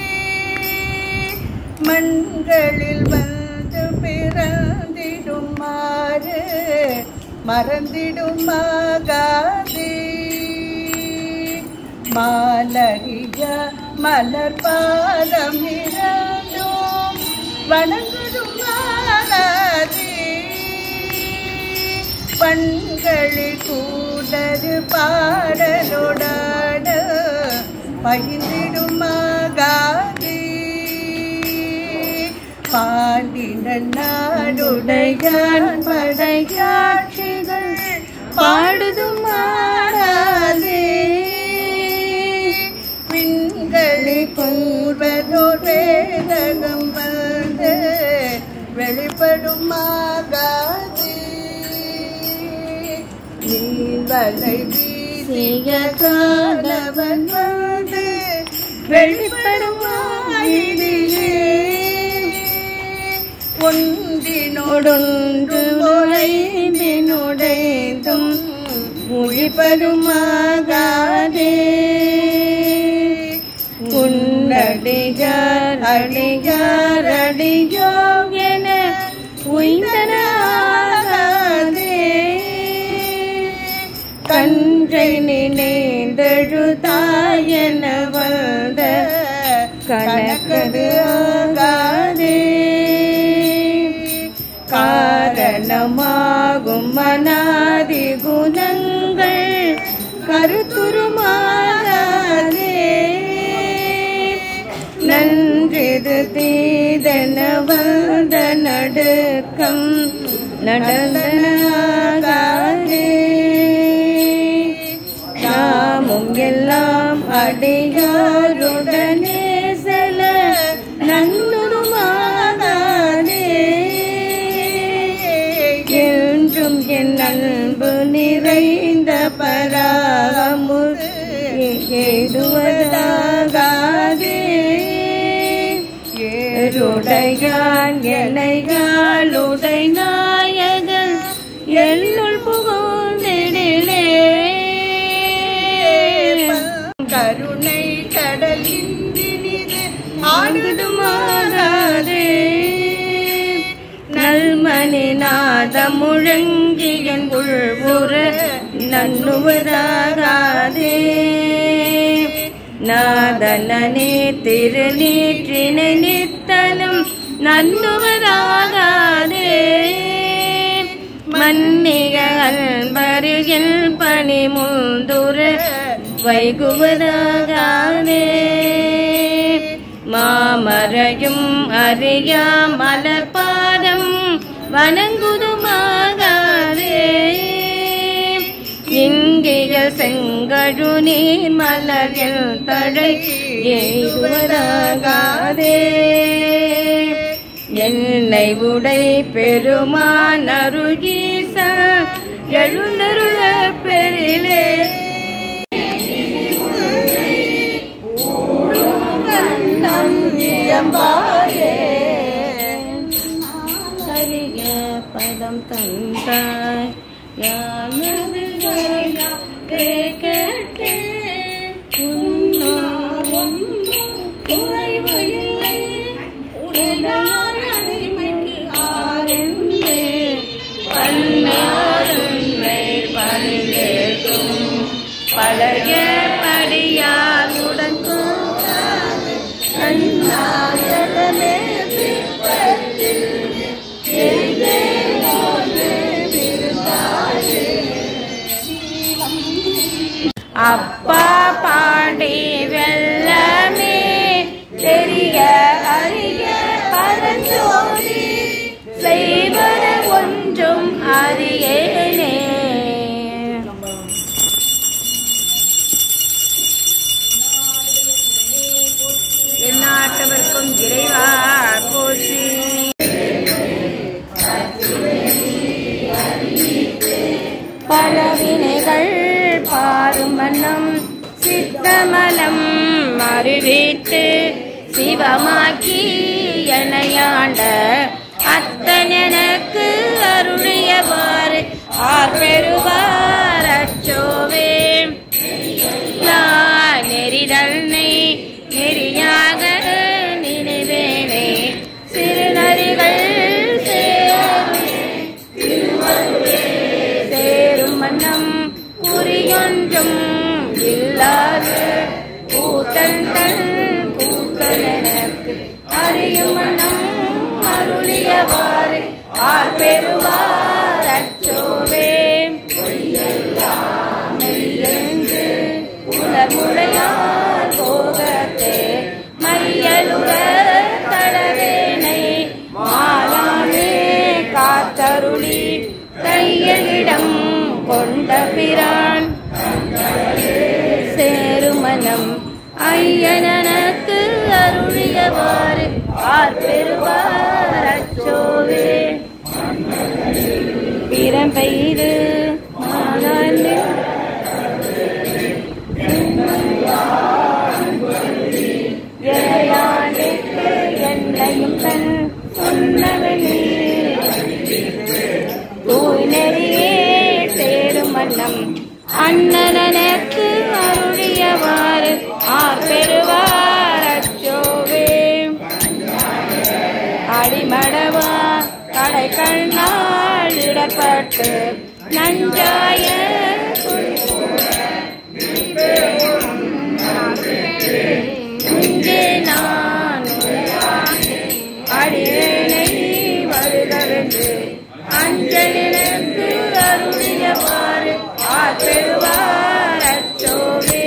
மண்களில் வந்து பிறந்திடுமாறு மறந்திடும் ஆகாதே மாலரிக மலர் பாதம் இரண்டும் வணங்குதும் ஆகாதே பண்களி கூடரு பாடலோடாட பகிர்ந்திடும் ஆகாதே பாண்டின நாடுடையான் படையாட்சிகள் பாடுதும் ஆடாதே விண்களி கூர்வதோர் வேதகம் வந்து வெளிப்படும் ஆகாதே நீர்வலை வீசிய காலவன் வந்து வெளிப்படும் ஆயிலே ஒன்றினோடொன்று நுழைந்தினுடைந்தும் மொழிபெருமாகாதே உன்னடியார் அடியார் அடியோ என உய்ந்தனாகாதே கன்றை நினைந்தழுதாயன வந்த கணக்கது ஆகாதே காரணமாகும் மனாதி குணங்கள் கருத்துருமாறாதே நன்றிது தீதன வந்த நடுக்கம் நடந்தனாகாதே நாமும் எல்லாம் அடியாருடனே செல நன்னுருமாகாதே என்றும் என் அன்பு நிறைந்த பராமு ஏதுவதாகாதே ஏருடையான் எனையாளுடை நாயகன் என்னுள் புகுந்திடிலே கருணை கடல் இந்தினிது ஆடுதுமாகாதே நல்மணி நாத முழங்கியன் உள்புற நன்னுவதாகாதே நாதனே திருநீற்றினை நித்தனும் நன்னுவதாகாதே மன்னிக அன்பருகில் பணி முந்துர வைகுவதாகாதே மாமரையும் அறியா மலர்பாதம் வணங்குதுமாகாதே இங்கிய செங்கழு நீர் மலரில் தழை எய்துவதாகாதே என்னை உடை பெருமான் அருகீச எழுந்தருள பெரிலே பதம் தந்தாய் யானது குறைவு இல்லை உடையார் அடிமைக்கு ஆரென்று பன்மையாருண்மை பணிந்தேற்றும் பழைய படியாருடன் கூட்டாது அண்ணாயதமே சிற்பத்தில் எரிதே போது விருந்தாயே அப்பா பாண்டி வெள்ளமே தெரிய அறிய பரஞ்சோதி செய்வது ஒன்றும் அறியேனே எந்நாட்டவர்க்கும் இறைவா போற்றி பலவினைகள் பாரும் வண்ணம் சித்தமலம் மறுவிட்டு சிவமாக்கி எனையாண்ட அத்தன் எனக்கு அருளியவாறு ஆர் பெறுவார் அச்சோவே நான் நெறிதன்னை நெறியாக நினைவேனே சிறுநறிகள் சேரும் சேரும் வண்ணம் குறியொன்றும் இல்லாது கூத்தங்கள் கூத்தல் எனக்கு அறியும் வண்ணம் அருளியவாறு ஆர் பெறுவார் அச்சோவே மெய்யென்று உலகுடையார் போகத்தே மையலுற தளவேனை மாலாமே காத்தருளி கையலிடம் கொண்ட பிரான் சேருமனம் ஐயனனுக்கு அருளியவாறு ஆர் பெறுவார் அச்சோவே பிறம் பெய்து மாலாண்டு இறையாண்டிற்கு என்னையும் தன் சொன்னவனே தூய் நெறியே சேரும் வண்ணம் அண்ணனனுக்கு அருளியவாறு ஆர் பெறுவார் அச்சோவே அடிமடவா கடை கண்ணால் இடப்பட்டு நஞ்சாய இங்கே நான் அடியேனை வருகவென்று அஞ்சலினக்கு அருளியவாறு ஆற்றெழுவார் அச்சோவே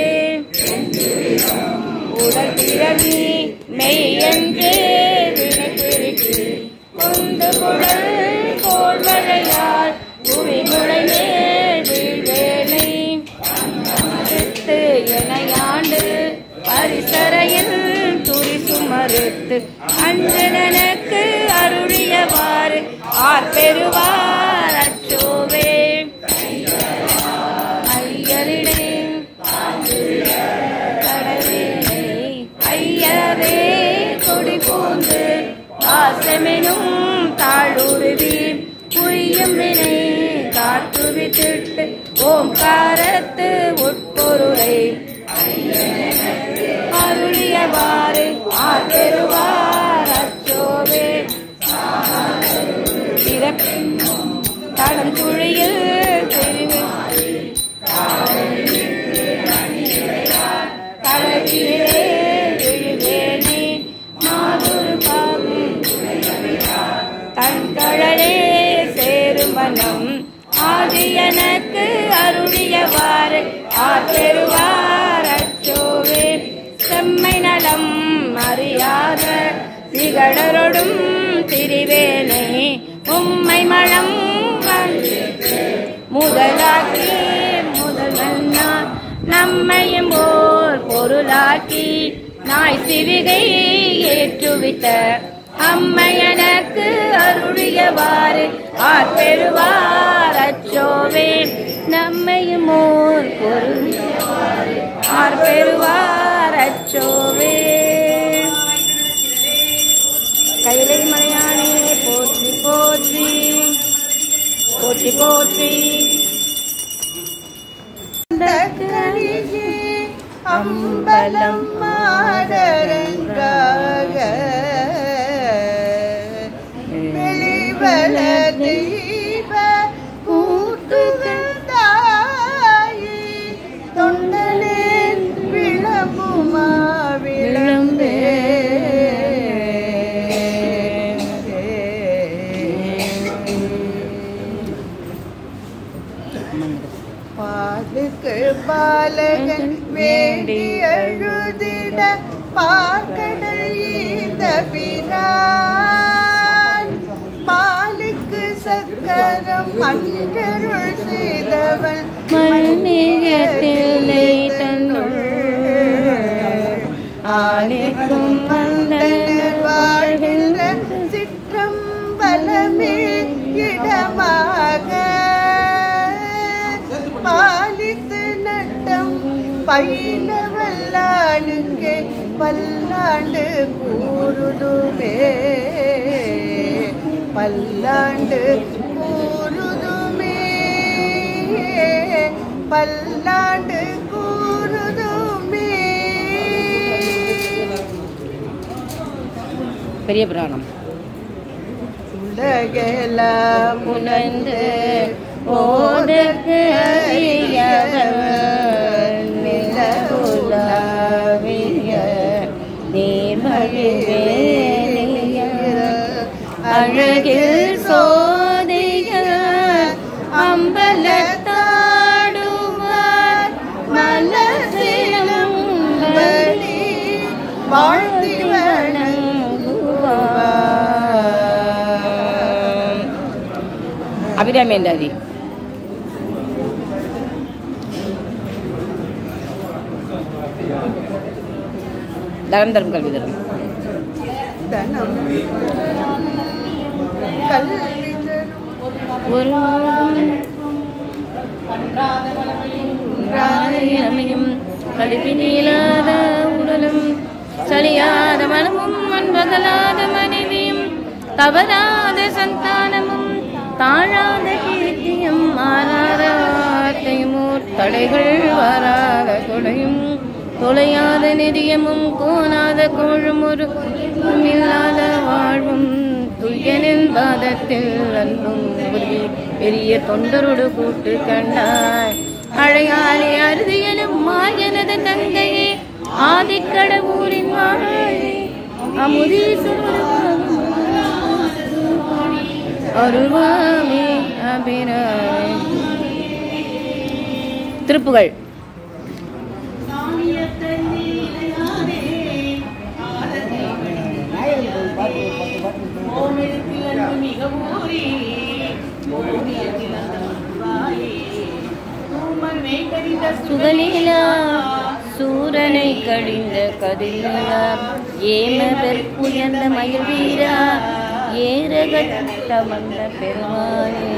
உடல் பிறவி மெய் என்று வினைப்பிரிக்கு கொண்டு குடல் கோள்வழையால் புவி முளைமே வீழ்வேலை மறுத்து எனையாண்டு பரிசரையில் துரிசு மறுத்து அஞ்சனனுக்கு அருளியவாறு ஆர் பெறுவார் அச்சோவே ஐயரிடே கடவேனை ஐயவே கொடி பூந்து வாசமெனும் தாழுருவி புரியும் வினை காட்டுவித்திட்டு ஓம்காரத்து உட்பொருளை அருளியவாறு ஆத்தெருவார் அச்சோவே பிறப்பினும் தடம் துழியில் தெரிவு கலவிலே விழுவேனே மாதுரு பாவி தன்கழலே சேரும் வனம் ஆதி எனக்கு அருளியவாறு ஆத்தெருவார் அச்சோவே செம்மை நலம் அறியாத திகழரொடும் திரிவேனை உம்மை மனம் வந்திட்டு முதலாக்கி முதல்வன்னா நம்மையும் ஓர் பொருளாக்கி நாய் சிவிகை ஏற்றுவித்த அம்மை எனக்கு அருளியவாறு ஆற்பெறுவார் அச்சோவே நம்மையும் ஓர் பொருள் ஆற்பெறுவார் அச்சோவே கைலை மலையானே போற்றி போற்றி போற்றி போற்றி அம்பலம் மாடரங்காக வெளிவல தெய்வ கூட்டுவந்தாயி தொண்டனே விளம்புமா விளம்பே பாலுக்கு பாலகன் வேண்டி எழுதிட பார்க்கடல் இந்த பிரான் பாலுக்கு சக்கரம் மஞ்சருள் செய்தவன் மண்ணிகத்தில்லை தன்னுள் ஆலைக்கும் மந்தனர் வாழ்கின்ற சிற்றம்பலமே இடமாக பாலித்து நட்டம் பயில வல்லாளுக்கு பல்லாண்டு கூறுதுமே பல்லாண்டு கூறுதுமே பல்லாண்டு கூறுதுமே பெரிய புராணம் உலகெல்லாம் உணர்ந்து போதற்கு அறியவன் நிலவுலாவிய நீர்மழிவேலிய அழகில் சோதிய அம்பலத்தாடுவார் மலசிலும் பலி வாழ்த்தி வணங்குவார் அபிராமேந்தாதி தரம் தரும் கல்வி தரும் தனம் கல்வி தரும் ஒரு ராயமையும் கடுப்பினிலாத உடலும் சலியாத மனமும் அன்பகலாத மனைவியும் தவறாத சந்தானமும் தாழாத கீர்த்தியும் மாறாத வார்த்தையும் ஓர் தடைகள் வராத கொடையும் தொலையாத நிதியமும் கோணாத கோழும் ஒரு இல்லாத வாழ்வும் துயனின் பாதத்தில் அன்பும் உருவி பெரிய தொண்டரோடு கூட்டு கண்டாய் அழையாலே அறுதியலும் மாயனது தந்தையே ஆதிக்கடவுரின் மகளே அமுதீஸ்வரர் அருள்வாமே அபிராமி திருப்புகள் சுகலீலா சூரனை கடிந்த கதிலா ஏமவர் உயர்ந்த மயில் வீரா ஏரகத்த வந்த பெருமானே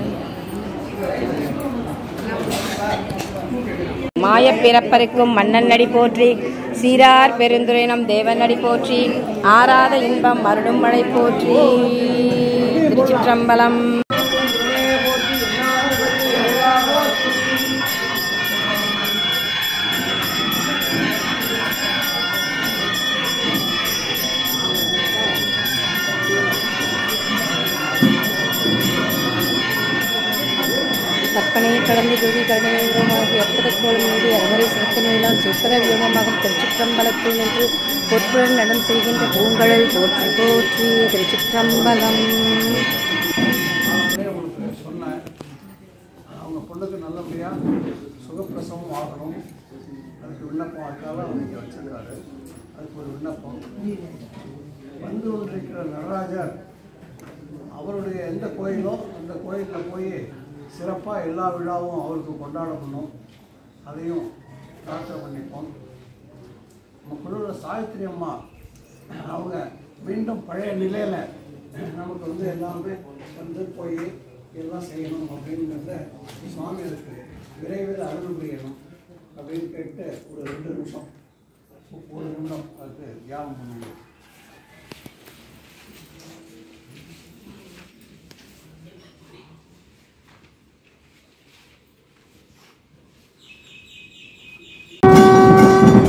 மாயப் பிறப்பருக்கும் மன்னன் நடி போற்றி சீரார் பெருந்துரைனம் தேவன் நடி போற்றி ஆறாத இன்பம் மருடும் மழை போற்றி திருச்சிற்றம்பலம் கற்பனை கடந்து ஜோதி கருணையுமாகி அற்புதக்கோளம் மீது அறுவரை சிறத்தனையெல்லாம் சுத்தர வியோகமாக திருச்சிற்றம்பலத்தில் நின்று பொற்புடன் நடம் செய்கின்ற பூங்கழல் போற்றி போற்றி திருச்சிற்றம்பலம் அதே உங்களுக்கு சொன்னேன் அவங்க பொண்ணுக்கு நல்லபடியாக சுகப்பிரசவம் ஆகணும் அதுக்கு விண்ணப்பம் அதுக்காக அவர் இங்கே வச்சிருக்காரு அதுக்கு ஒரு விண்ணப்பம் வந்து கொண்டிருக்கிற நடராஜர் அவருடைய எந்த கோயிலோ அந்த கோயிலில் போய் சிறப்பாக எல்லா விழாவும் அவருக்கு கொண்டாடப்படணும் அதையும் பிரார்த்தனை பண்ணிப்போம் நம்ம குழுவில் சாவித்திரி அம்மா அவங்க மீண்டும் பழைய நிலையில் நமக்கு வந்து எல்லாமே வந்து போய் எல்லாம் செய்யணும் அப்படிங்கிறத சுவாமி அதுக்கு விரைவில் அருள் புரியணும் அப்படின்னு கேட்டு ஒரு ரெண்டு நிமிஷம் ஒரு நிமிடம் அதுக்கு தியானம் பண்ணணும் ஆ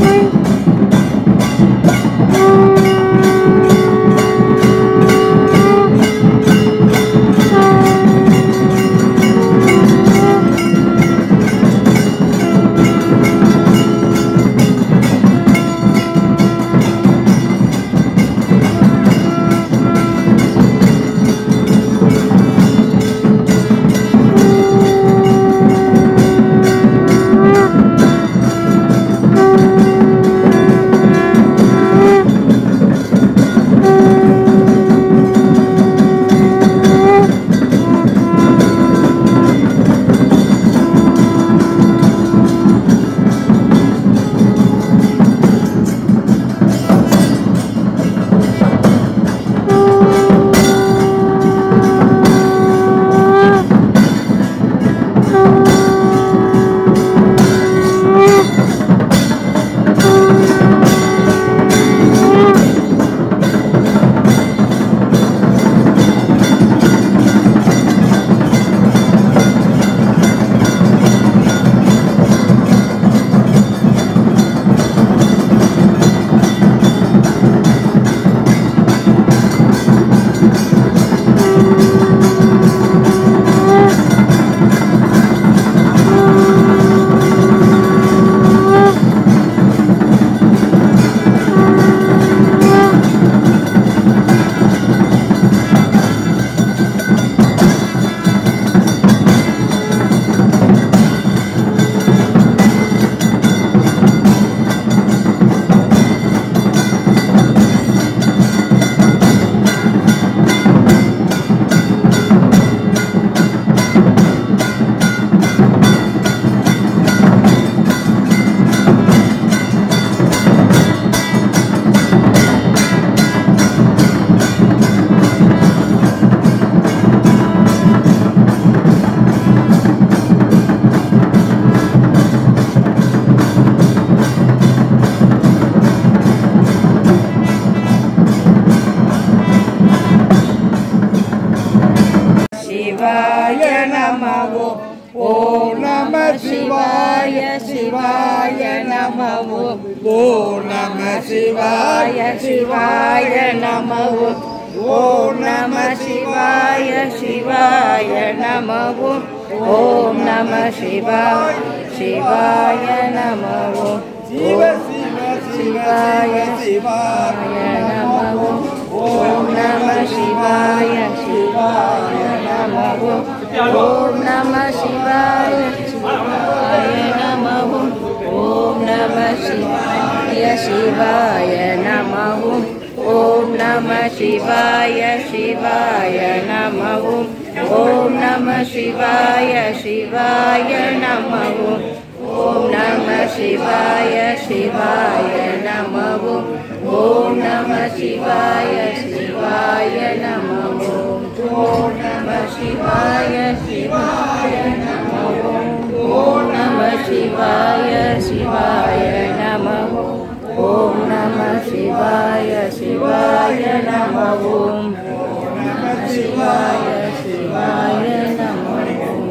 ஓம் நம சிவாய சிவாய நம ஓம் ஓம் நம சிவாய சிவாய நம ஓம் ஓம் நம சிவாய சிவாய நம ஓம் ஓம் நம சிவாய சிவாய நம ஓம் சிவ சிவ சிவாய சிவாய நம ஓம் ஓம் நம சிவாய சிவாய நம ஓம் ஓம் நம சிவாய சிவாய நம ஓம் ஓம் நம சிவாய சிவாய நம ஓம் ஓம் நம சிவாய சிவாய நம ஓம் ஓம் நம சிவாய சிவாய நம ஓம் ஓம் நம சிவாய சிவாய நம ஓம் ஓம் நம சிவாய சிவாய நம ஓம் ஓம் நம சிவாய சிவாய நம ஓம் ஓம் நம சிவாய சிவாய நம ஓம் ஓம் நம சிவாய சிவாய நம ஓம் ஓம் நம சிவாய சிவாய நம ஓம்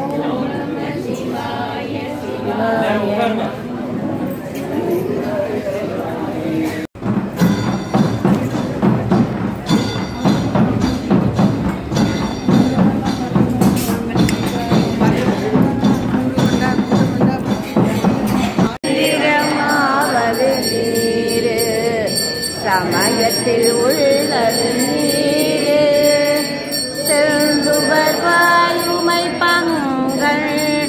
சிவாய சிவாய நம மந்திரமாவது நீரு சமயத்தில் உள்ளது நீரு செழுந்துவர் வாயுமை பங்கள்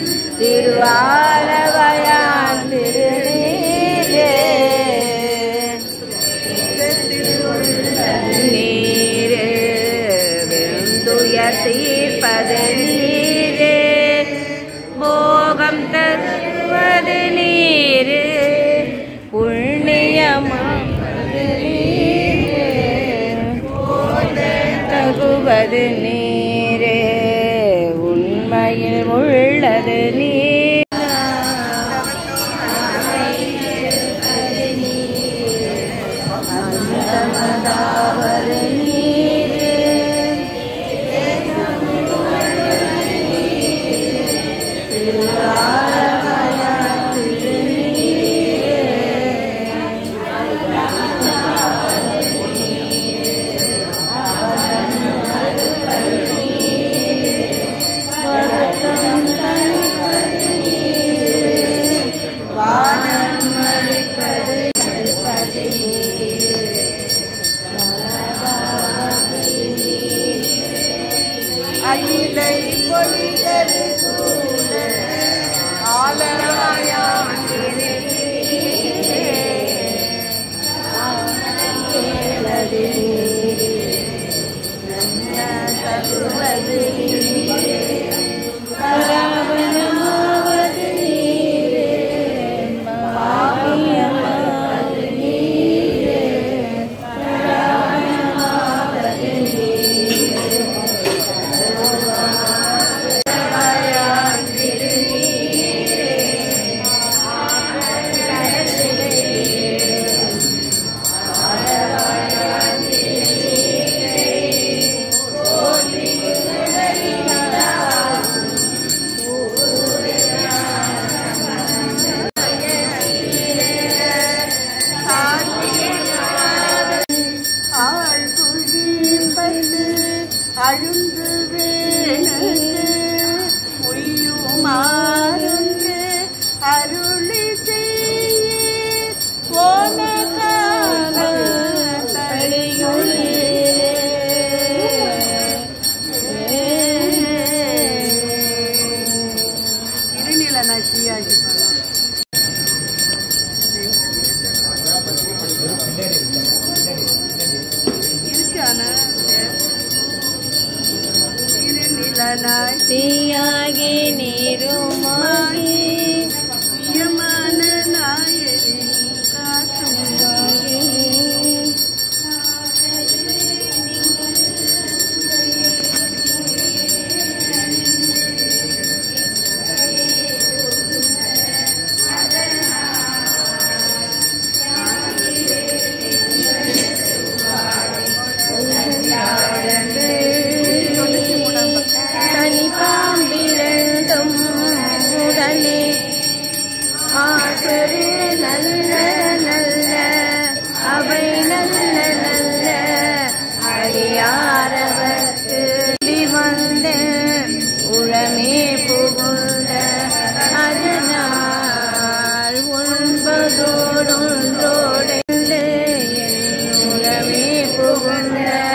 திருவாரவையான் திருநீரே நீரு விழுந்துயர் தீர்ப்பது நீரே போகம் தருவது நீரு புண்ணியமாவது நீரே தகுவது நீரே உண்மையில் உள்ளது நீர் அந்தமதாவது நீரே அகிலை பொழிதரு சூழ ஆலராயாண்டிரே பராபரமாவது நீரே பாவியமாவது நீரே பராபரமாவது நீரே ஆள் குழிப்பட்டு அழுந்து வேணந்து உய்யுமாறுந்து அருளி செய்ய போனகால திருநில நச்சியாகி பணம் இருக்கு ஆனா திருநிலனாய் தீயாகி நீருமாகி பிரியமான நாயரி காத்துமாகி தனி பாம்பிரண்டும் புகுந்த